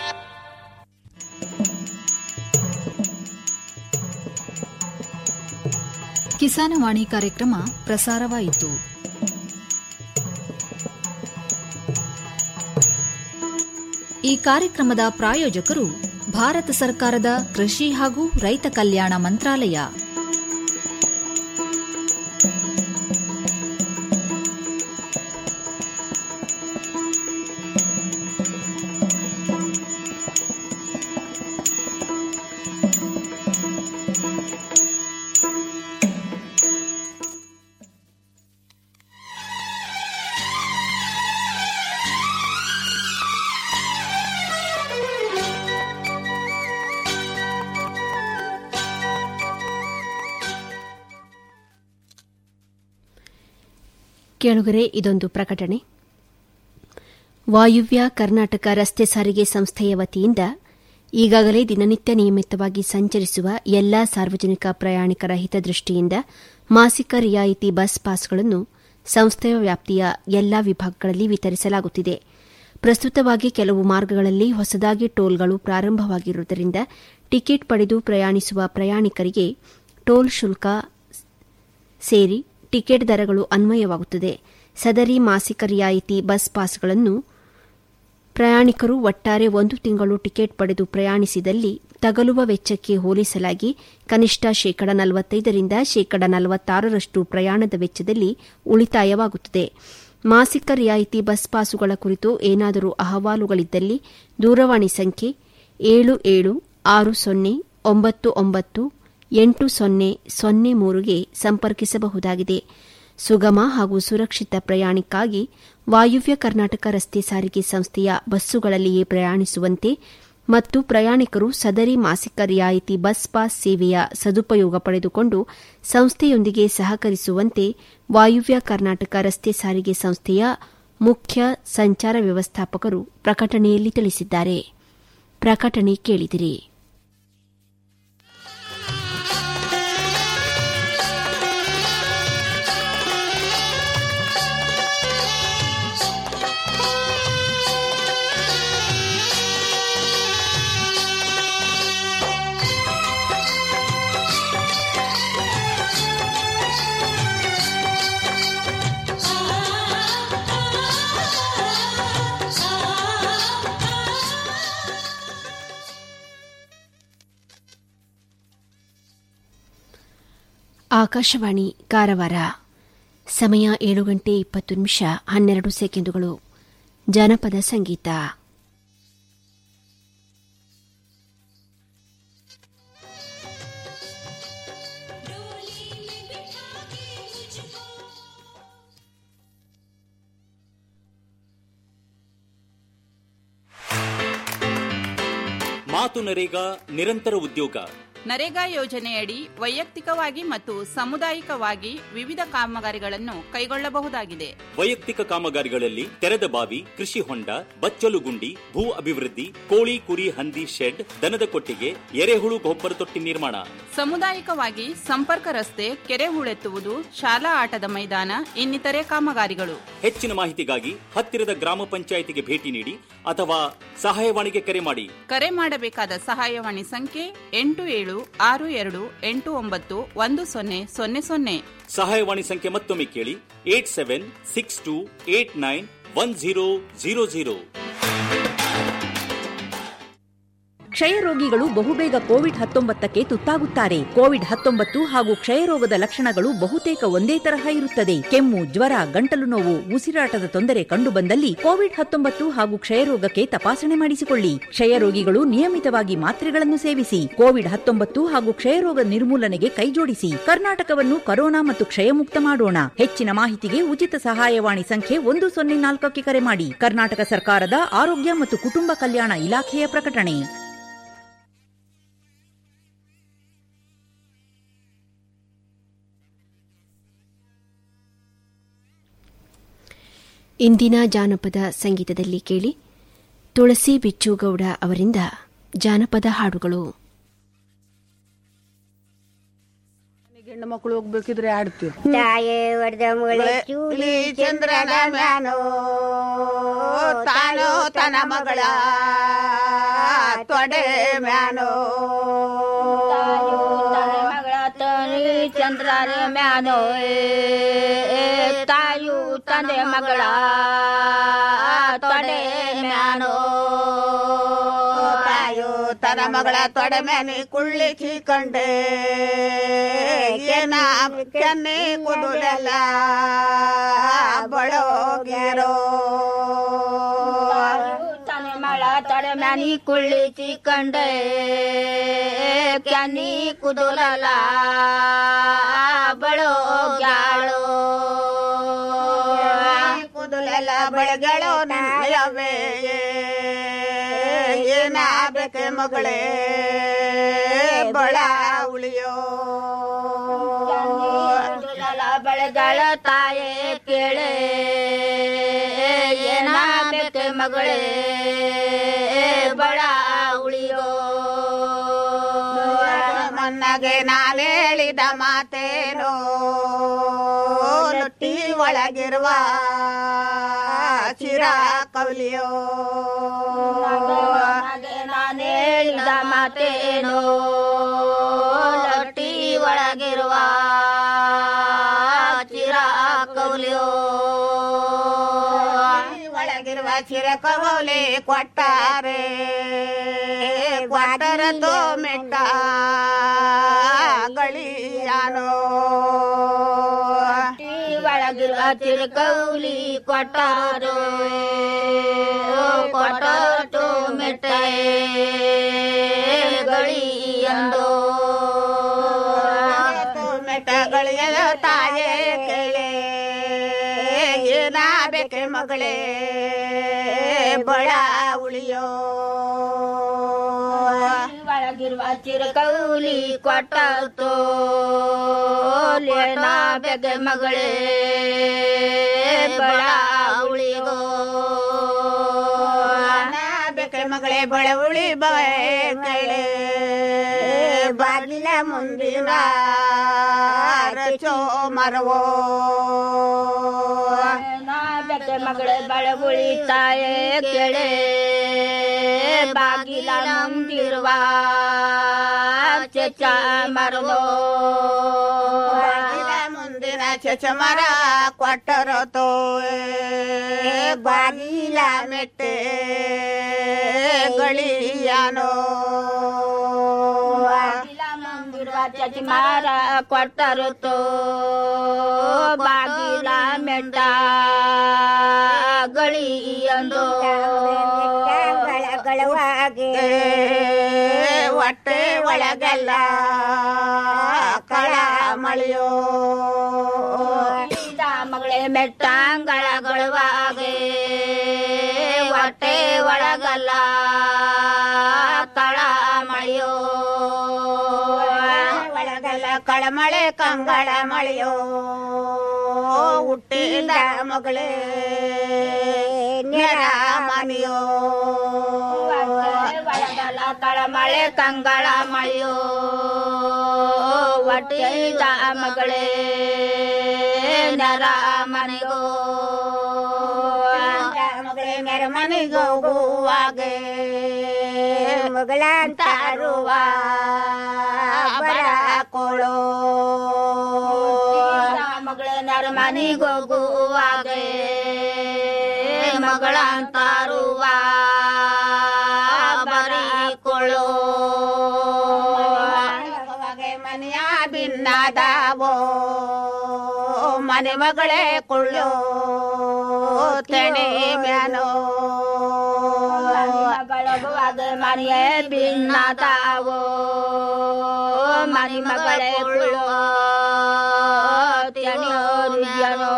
ಕಿಸಾನವಾಣಿ ಕಾರ್ಯಕ್ರಮ ಪ್ರಸಾರವಾಯಿತು ಈ ಕಾರ್ಯಕ್ರಮದ ಪ್ರಾಯೋಜಕರು ಭಾರತ ಸರ್ಕಾರದ ಕೃಷಿ ಹಾಗೂ ರೈತ ಕಲ್ಯಾಣ ಮಂತ್ರಾಲಯ ಕೇಳುಗರೆ ಇದೊಂದು ಪ್ರಕಟಣೆ ವಾಯುವ್ಯ ಕರ್ನಾಟಕ ರಸ್ತೆ ಸಾರಿಗೆ ಸಂಸ್ಥೆಯ ವತಿಯಿಂದ ಈಗಾಗಲೇ ದಿನನಿತ್ಯ ನಿಯಮಿತವಾಗಿ ಸಂಚರಿಸುವ ಎಲ್ಲಾ ಸಾರ್ವಜನಿಕ ಪ್ರಯಾಣಿಕರ ಹಿತದೃಷ್ಟಿಯಿಂದ ಮಾಸಿಕ ರಿಯಾಯಿತಿ ಬಸ್ ಪಾಸ್ಗಳನ್ನು ಸಂಸ್ಥೆಯ ವ್ಯಾಪ್ತಿಯ ಎಲ್ಲಾ ವಿಭಾಗಗಳಲ್ಲಿ ವಿತರಿಸಲಾಗುತ್ತಿದೆ ಪ್ರಸ್ತುತವಾಗಿ ಕೆಲವು ಮಾರ್ಗಗಳಲ್ಲಿ ಹೊಸದಾಗಿ ಟೋಲ್ಗಳು ಪ್ರಾರಂಭವಾಗಿರುವುದರಿಂದ ಟಿಕೆಟ್ ಪಡೆದು ಪ್ರಯಾಣಿಸುವ ಪ್ರಯಾಣಿಕರಿಗೆ ಟೋಲ್ ಶುಲ್ಕ ಸೇರಿ ಟಿಕೆಟ್ ದರಗಳು ಅನ್ವಯವಾಗುತ್ತದೆ ಸದರಿ ಮಾಸಿಕ ರಿಯಾಯಿತಿ ಬಸ್ ಪಾಸ್ಗಳನ್ನು ಪ್ರಯಾಣಿಕರು ಒಟ್ಟಾರೆ ಒಂದು ತಿಂಗಳು ಟಿಕೆಟ್ ಪಡೆದು ಪ್ರಯಾಣಿಸಿದಲ್ಲಿ ತಗಲುವ ವೆಚ್ಚಕ್ಕೆ ಹೋಲಿಸಲಾಗಿ ಕನಿಷ್ಠ ಶೇಕಡ ನಲವತ್ತೈದರಿಂದ ಶೇಕಡ ನಲವತ್ತಾರರಷ್ಟು ಪ್ರಯಾಣದ ವೆಚ್ಚದಲ್ಲಿ ಉಳಿತಾಯವಾಗುತ್ತದೆ ಮಾಸಿಕ ರಿಯಾಯಿತಿ ಬಸ್ ಪಾಸುಗಳ ಕುರಿತು ಏನಾದರೂ ಅಹವಾಲುಗಳಿದ್ದಲ್ಲಿ ದೂರವಾಣಿ ಸಂಖ್ಯೆ ಏಳು ಏಳು ಆರು ಸೊನ್ನೆ ಒಂಬತ್ತು ಒಂಬತ್ತು ಎಂಟು ಸೊನ್ನೆ ಸೊನ್ನೆ ಮೂರುಗೆ ಸಂಪರ್ಕಿಸಬಹುದಾಗಿದೆ ಸುಗಮ ಹಾಗೂ ಸುರಕ್ಷಿತ ಪ್ರಯಾಣಕ್ಕಾಗಿ ವಾಯುವ್ಯ ಕರ್ನಾಟಕ ರಸ್ತೆ ಸಾರಿಗೆ ಸಂಸ್ಥೆಯ ಬಸ್ಸುಗಳಲ್ಲಿಯೇ ಪ್ರಯಾಣಿಸುವಂತೆ ಮತ್ತು ಪ್ರಯಾಣಿಕರು ಸದರಿ ಮಾಸಿಕ ರಿಯಾಯಿತಿ ಬಸ್ ಪಾಸ್ ಸೇವೆಯ ಸದುಪಯೋಗ ಪಡೆದುಕೊಂಡು ಸಂಸ್ಥೆಯೊಂದಿಗೆ ಸಹಕರಿಸುವಂತೆ ವಾಯುವ್ಯ ಕರ್ನಾಟಕ ರಸ್ತೆ ಸಾರಿಗೆ ಸಂಸ್ಥೆಯ ಮುಖ್ಯ ಸಂಚಾರ ವ್ಯವಸ್ಥಾಪಕರು ಪ್ರಕಟಣೆಯಲ್ಲಿ ತಿಳಿಸಿದ್ದಾರೆ ಪ್ರಕಟಣೆ ಕೇಳಿದಿರಿ ಆಕಾಶವಾಣಿ ಕಾರವಾರ ಸಮಯ ಏಳು ಗಂಟೆ ಇಪ್ಪತ್ತು ನಿಮಿಷ ಹನ್ನೆರಡು ಸೆಕೆಂಡುಗಳು ಜನಪದ ಸಂಗೀತ ಮಾತು ನರೇಗಾ ನಿರಂತರ ಉದ್ಯೋಗ ನರೇಗಾ ಯೋಜನೆಯಡಿ ವೈಯಕ್ತಿಕವಾಗಿ ಮತ್ತು ಸಾಮುದಾಯಿಕವಾಗಿ ವಿವಿಧ ಕಾಮಗಾರಿಗಳನ್ನು ಕೈಗೊಳ್ಳಬಹುದಾಗಿದೆ ವೈಯಕ್ತಿಕ ಕಾಮಗಾರಿಗಳಲ್ಲಿ ತೆರೆದ ಬಾವಿ ಕೃಷಿ ಹೊಂಡ ಬಚ್ಚಲು ಗುಂಡಿ ಭೂ ಅಭಿವೃದ್ಧಿ ಕೋಳಿ ಕುರಿ ಹಂದಿ ಶೆಡ್ ದನದ ಕೊಟ್ಟಿಗೆ ಎರೆಹುಳು ಗೊಬ್ಬರ ತೊಟ್ಟಿ ನಿರ್ಮಾಣ ಸಾಮುದಾಯಿಕವಾಗಿ ಸಂಪರ್ಕ ರಸ್ತೆ ಕೆರೆ ಹೂಳೆತ್ತುವುದು ಶಾಲಾ ಆಟದ ಮೈದಾನ ಇನ್ನಿತರೆ ಕಾಮಗಾರಿಗಳು ಹೆಚ್ಚಿನ ಮಾಹಿತಿಗಾಗಿ ಹತ್ತಿರದ ಗ್ರಾಮ ಪಂಚಾಯಿತಿಗೆ ಭೇಟಿ ನೀಡಿ ಅಥವಾ ಸಹಾಯವಾಣಿಗೆ ಕರೆ ಮಾಡಿ ಕರೆ ಮಾಡಬೇಕಾದ ಸಹಾಯವಾಣಿ ಸಂಖ್ಯೆ ಎಂಟು ಏಳು ಆರು ಎರಡು ಎಂಟು ಒಂಬತ್ತು ಒಂದು ಸೊನ್ನೆ ಸೊನ್ನೆ ಸೊನ್ನೆ ಸಹಾಯವಾಣಿ ಸಂಖ್ಯೆ ಮತ್ತೊಮ್ಮೆ ಕೇಳಿ eight seven six two eight nine one zero zero zero ಕ್ಷಯರೋಗಿಗಳು ಬಹುಬೇಗ ಕೋವಿಡ್ ಹತ್ತೊಂಬತ್ತಕ್ಕೆ ತುತ್ತಾಗುತ್ತಾರೆ ಕೋವಿಡ್ ಹತ್ತೊಂಬತ್ತು ಹಾಗೂ ಕ್ಷಯರೋಗದ ಲಕ್ಷಣಗಳು ಬಹುತೇಕ ಒಂದೇ ತರಹ ಇರುತ್ತದೆ ಕೆಮ್ಮು ಜ್ವರ ಗಂಟಲು ನೋವು ಉಸಿರಾಟದ ತೊಂದರೆ ಕಂಡುಬಂದಲ್ಲಿ ಕೋವಿಡ್ ಹತ್ತೊಂಬತ್ತು ಹಾಗೂ ಕ್ಷಯರೋಗಕ್ಕೆ ತಪಾಸಣೆ ಮಾಡಿಸಿಕೊಳ್ಳಿ ಕ್ಷಯರೋಗಿಗಳು ನಿಯಮಿತವಾಗಿ ಮಾತ್ರೆಗಳನ್ನು ಸೇವಿಸಿ ಕೋವಿಡ್ ಹತ್ತೊಂಬತ್ತು ಹಾಗೂ ಕ್ಷಯರೋಗ ನಿರ್ಮೂಲನೆಗೆ ಕೈಜೋಡಿಸಿ ಕರ್ನಾಟಕವನ್ನು ಕರೋನಾ ಮತ್ತು ಕ್ಷಯಮುಕ್ತ ಮಾಡೋಣ ಹೆಚ್ಚಿನ ಮಾಹಿತಿಗೆ ಉಚಿತ ಸಹಾಯವಾಣಿ ಸಂಖ್ಯೆ ಒಂದು ಸೊನ್ನೆ ನಾಲ್ಕಕ್ಕೆ ಕರೆ ಮಾಡಿ ಕರ್ನಾಟಕ ಸರ್ಕಾರದ ಆರೋಗ್ಯ ಮತ್ತು ಕುಟುಂಬ ಕಲ್ಯಾಣ ಇಲಾಖೆಯ ಪ್ರಕಟಣೆ ಇಂದಿನ ಜಾನಪದ ಸಂಗೀತದಲ್ಲಿ ಕೇಳಿ ತುಳಸಿ ಬಿಚ್ಚುಗೌಡ ಅವರಿಂದ ಜಾನಪದ ಹಾಡುಗಳು ಹೆಣ್ಣು ಮಕ್ಕಳು ಹೋಗ್ಬೇಕಿದ್ರೆ ಆಡ್ತೀವಿ ತಾಯೇ ವರ್ಧಮುಳೆ ಚೂಲಿ ಚಂದ್ರನ ಮ್ಯಾನೋ ತಾನೋ ತನ ಮಗಳ ತೊಡೆ ಮ್ಯಾನೋ ಮಗಳ ತನಿ ಚಂದ್ರನ ಮ್ಯಾನೋ ತಾಯು ತಂದೆ ಮಗಳ ತೊಡೆ ಮ್ಯಾನೋ ತಾಯು ತನ ಮಗಳ ತೊಡೆ ಮ್ಯಾನಿ ಕುಳ್ಳಿಸಿ ಕಂಡೆ ಏನ ಕೆನ್ನೆ ಕುದುರೆಲ್ಲ ಬಳೋಗ್ಯಾರೋ ತನೆ ಮಳ ತೊಡೆ ಮ್ಯಾನಿ ಕುಳ್ಳಿಸಿ ಕಂಡೆ ಕೆನ್ನಿ ಕುದುರಲ್ಲ ಬಳೋಗ್ಯಾಳೋ ಕುದುಲೆಲ್ಲ ಬಳಗಳೋ ನನ್ನಯವೇ ಏನಾಗಬೇಕೆ ಮಗಳೇ ಬಳ ಉಳಿಯೋ ಬೆಳೆಗಳ ತಾಯೇ ಕೇಳೆ ಏನಾಗಬೇಕೆ ಮಗಳೇ ಬಳ ಉಳಿಯೋ ಮನ್ನಗೆ ನಾನೇಳಿದ ಮಾತೇನೋ ಲೊಟ್ಟಿ ಒಳಗಿರುವ ಚಿರ ಕವಲಿಯೋ ನಾನೇಳಿದ ಮಾತೇನೋ ಲೊಟ್ಟಿ ಒಳಗಿರುವ ಚಿರ ಕವಲಿಯೋ ಒಳಗಿರುವ ಚಿರ ಕವಲಿ ಕೊಟ್ಟಾರೆ ಕ್ವಾಟರ ತೋ ಮೆಟ್ಟ ಗಳಿಯಾನೋ ಒಳಗಿರುವ ಚಿರಕೌಲಿ ಕೊಟ್ಟಾರೋ ಕೊಟ್ಟು ಮೆಟ್ಟ ಗಳಿಯಂದೋ ಮೆಟ್ಟಗಳಿಯದ ತಾಯೇ ಕೇಳೆ ಏನಾಗಬೇಕೆ ಮಗಳೇ ಬಳ ಉಳಿಯೋ ಒಳಗಿರುವ ಚಿರಕೌಲಿ ಕೊಟ್ಟೋ ಏನಾಗಬೇಕೆ ಮಗಳೇ ಬಳ ಉಳಿಯೋ ಬೇಕೆ ಮಗಳೇ ಬಳ ಉಳಿ ಬಳೆ ಬಾಗಿಲ ಮುಂದಿನ ರಚೋ ಮರವೋ ಬೇಕೆ ಮಗಳೇ ಬಳ ಉಳಿತಾಯೇ ಕೆಳೆ ಬಾಗಿಲ ಮುಂದಿರುವ ಚಚ ಮರವೋ ಬಾಗಿಲ ಮುಂದಿನ ಚಚ ಮರ ಕೊಟ್ಟರೋ ತೋ ಬಾಗಿಲ ಮೆಟ್ಟೆ ಗಳಿಯಾನೋ ಬಾಗಿಲ ಮುಂದಿರುವ ಚಚ ಮರ ಕೊಟ್ಟರೋ ತೋ ಬಾಗಿಲ ಮೆಟ್ಟ ಗಳಿಯಂದೋ ಗಳಗಳವಾಗೆ ಹೊಟ್ಟೆ ಒಳಗಲ್ಲ ಕಳ ಮಳೆಯೋ ಮಗಳೇ ಮೆಟ್ಟಂಗಳಗಳವಾಗೆ ಹೊಟ್ಟೆ ಒಳಗಲ್ಲ ತಳ ಮಳೆಯೋ ಒಳಗಲ್ಲ ಕಳಮಳೆ ಕಂಗಳ ಮಳೆಯೋ ಹುಟ್ಟಿದ ಮಗಳೇ ನೆರ ಮನೆಯೋ ಒಳಗಲ್ಲ ಕಳಮಳೆ ಕಂಗಳ ಮಳೆಯೋ ಒಟ್ಟಿದ ಮಗಳೇ ನೆರ ಮನೆಗೋ ಮಗಳೇ ನೆರ ಮನೆಗೆ ಹೋಗುವಾಗೆ ಮಗಳ ಅಂತಾರುವ ಬರ ಕೊಳೋ ಮಗಳ ನೆರ ಮನೆಗೆ ಹೋಗುವಾಗೆ ಮಗಳ ಅಂತಾರುವ ಬರೀ ಕೊಳೋ ಮನೆಯ ಭಿನ್ನದಾವೋ ಮನೆ ಮಗಳೇ ಕೊಳ್ಳೋ ತೆಣೆ ಮ್ಯಾನೋ ಮಗಳಗುವಾಗ ಮನೆಯೇ ಭಿನ್ನದಾವೋ ಮನೆ ಮಗಳೇ ಕೊಳ್ಳೋ ತೆಣೆಯೋ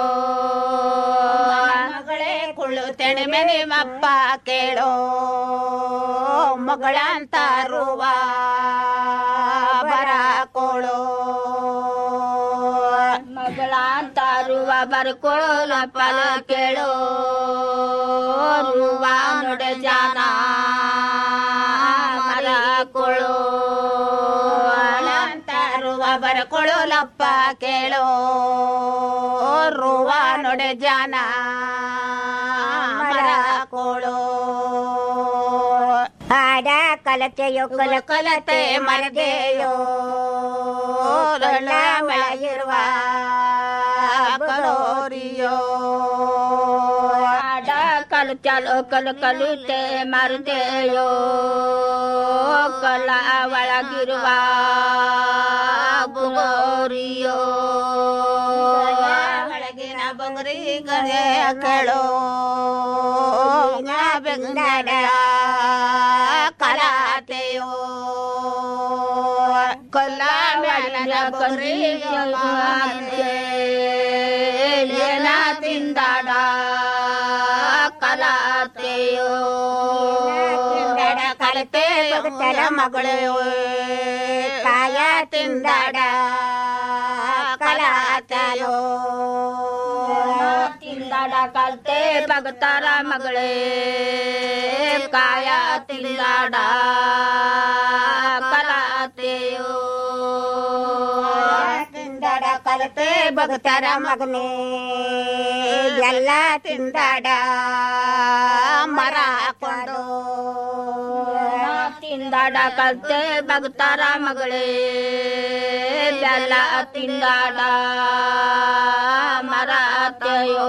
ಮಗಳೇ ಕೊಳ್ಳು ತೆಣೆ ಮನೆ ಮಪ್ಪ ಕೇಳೋ ಮಗಳಂತಾರುವ ಬರ ಕೊಳೋ ಮಗಳಂತಾರುವ ಬರ್ಕೊಳ್ಳೋಲ ಫಲ ಕೇಳೋ ರುವ ನೊಡೆ ಜಾನ ಮರ ಕೊಳೋ ಅಂತಾರುವ ಬರ್ಕೊಳ್ಳೋಲಪ್ಪ ಕೇಳೋ ರುವ ನೊಡೆ ಜಾನ ಮರ ಕೊಳೋ ಹಾಡ ಕಲತೆಯೋ ಕಲ ಕಲತೆ ಮರದೆಯೋ ರೊಳ್ಳ ಮೆಳಗಿರುವ ಕಲೋರಿಯೋ ಹಾಡ ಕಲು ಚಲೋ ಕಲು ಕಲಿತೆ ಮರದೆಯೋ ಕಲ ಒಳಗಿರುವ ಗುಗೋರಿಯೋ ಒಳಗಿನ ಬಂಗ್ರಿ ಗಣೆ ಕೇಳೋ ಬೆಂಗಡ ಕಲಾತೆಯೋ ಕೊಲ್ಲ ಮ್ಯಾಲಿನ ಬಂಗ್ರಿ ಏನ ತಿಂದಾಡ ಕಲಾತೆಯೋ ತಿಂದಾಡ ಕಲತೆ ಭಕ್ತರ ಮಗಳು ಕಾಯ ತಿಂದಾಡ ಕಲಾತೆಯೋ ತಿಂದಾಡ ಕಲ್ತೆ ಭಕ್ತರ ಮಗಳೇ ಕಾಯ ತಿಂದಾಡ ಕಲಾತೆಯೋ ತಿಂದಾಡ ಕಲತೆ ಭಕ್ತರ ಮಗನೇ ಎಲ್ಲ ತಿಂದಾಡ ಮರ ಕೊಂಡು ತಿಂದಾಡ ಕಲ್ತೆ ಭಕ್ತರ ಮಗಳೇ ಬೆಲ್ಲ ತಿಂದಾಡ ಮರತೆಯೋ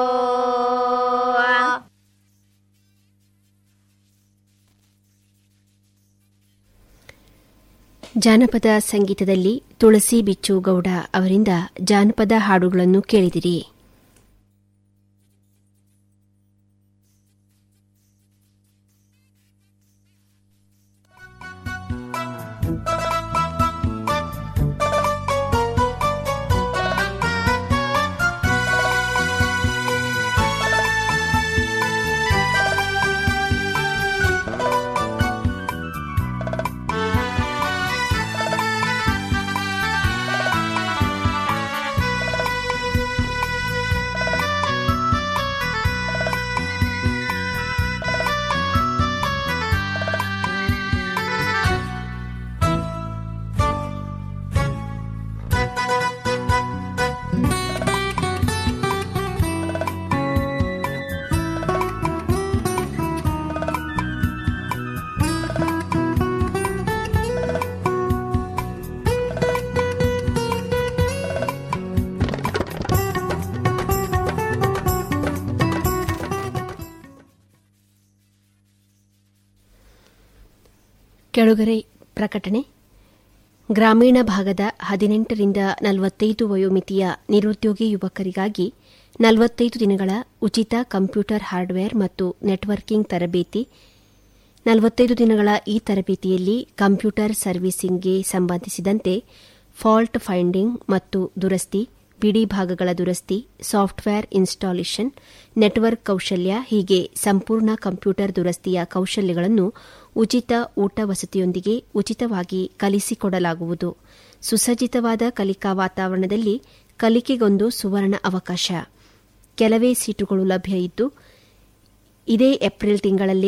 ಜಾನಪದ ಸಂಗೀತದಲ್ಲಿ ತುಳಸಿ ಬಿಚ್ಚು ಗೌಡ ಅವರಿಂದ ಜಾನಪದ ಹಾಡುಗಳನ್ನು ಕೇಳಿದಿರಿ ಕೆಳಗರೆ ಪ್ರಕಟಣೆ ಗ್ರಾಮೀಣ ಭಾಗದ ಹದಿನೆಂಟರಿಂದ ನಲವತ್ತೈದು ವಯೋಮಿತಿಯ ನಿರುದ್ಯೋಗಿ ಯುವಕರಿಗಾಗಿ ನಲವತ್ತೈದು ದಿನಗಳ ಉಚಿತ ಕಂಪ್ಯೂಟರ್ ಹಾರ್ಡ್ವೇರ್ ಮತ್ತು ನೆಟ್ವರ್ಕಿಂಗ್ ತರಬೇತಿ ನಲವತ್ತೈದು ದಿನಗಳ ಈ ತರಬೇತಿಯಲ್ಲಿ ಕಂಪ್ಯೂಟರ್ ಸರ್ವಿಸಿಂಗ್ಗೆ ಸಂಬಂಧಿಸಿದಂತೆ ಫಾಲ್ಟ್ ಫೈಂಡಿಂಗ್ ಮತ್ತು ದುರಸ್ತಿ ಬಿಡಿ ಭಾಗಗಳ ದುರಸ್ತಿ ಸಾಫ್ಟ್ವೇರ್ ಇನ್ಸ್ಟಾಲೇಷನ್ ನೆಟ್ವರ್ಕ್ ಕೌಶಲ್ಯ ಹೀಗೆ ಸಂಪೂರ್ಣ ಕಂಪ್ಯೂಟರ್ ದುರಸ್ತಿಯ ಕೌಶಲ್ಯಗಳನ್ನು ಉಚಿತ ಊಟ ವಸತಿಯೊಂದಿಗೆ ಉಚಿತವಾಗಿ ಕಲಿಸಿಕೊಡಲಾಗುವುದು ಸುಸಜ್ಜಿತವಾದ ಕಲಿಕಾ ವಾತಾವರಣದಲ್ಲಿ ಕಲಿಕೆಗೊಂದು ಸುವರ್ಣ ಅವಕಾಶ ಕೆಲವೇ ಸೀಟುಗಳು ಲಭ್ಯ ಇದ್ದು ಇದೇ ಏಪ್ರಿಲ್ ತಿಂಗಳಲ್ಲಿ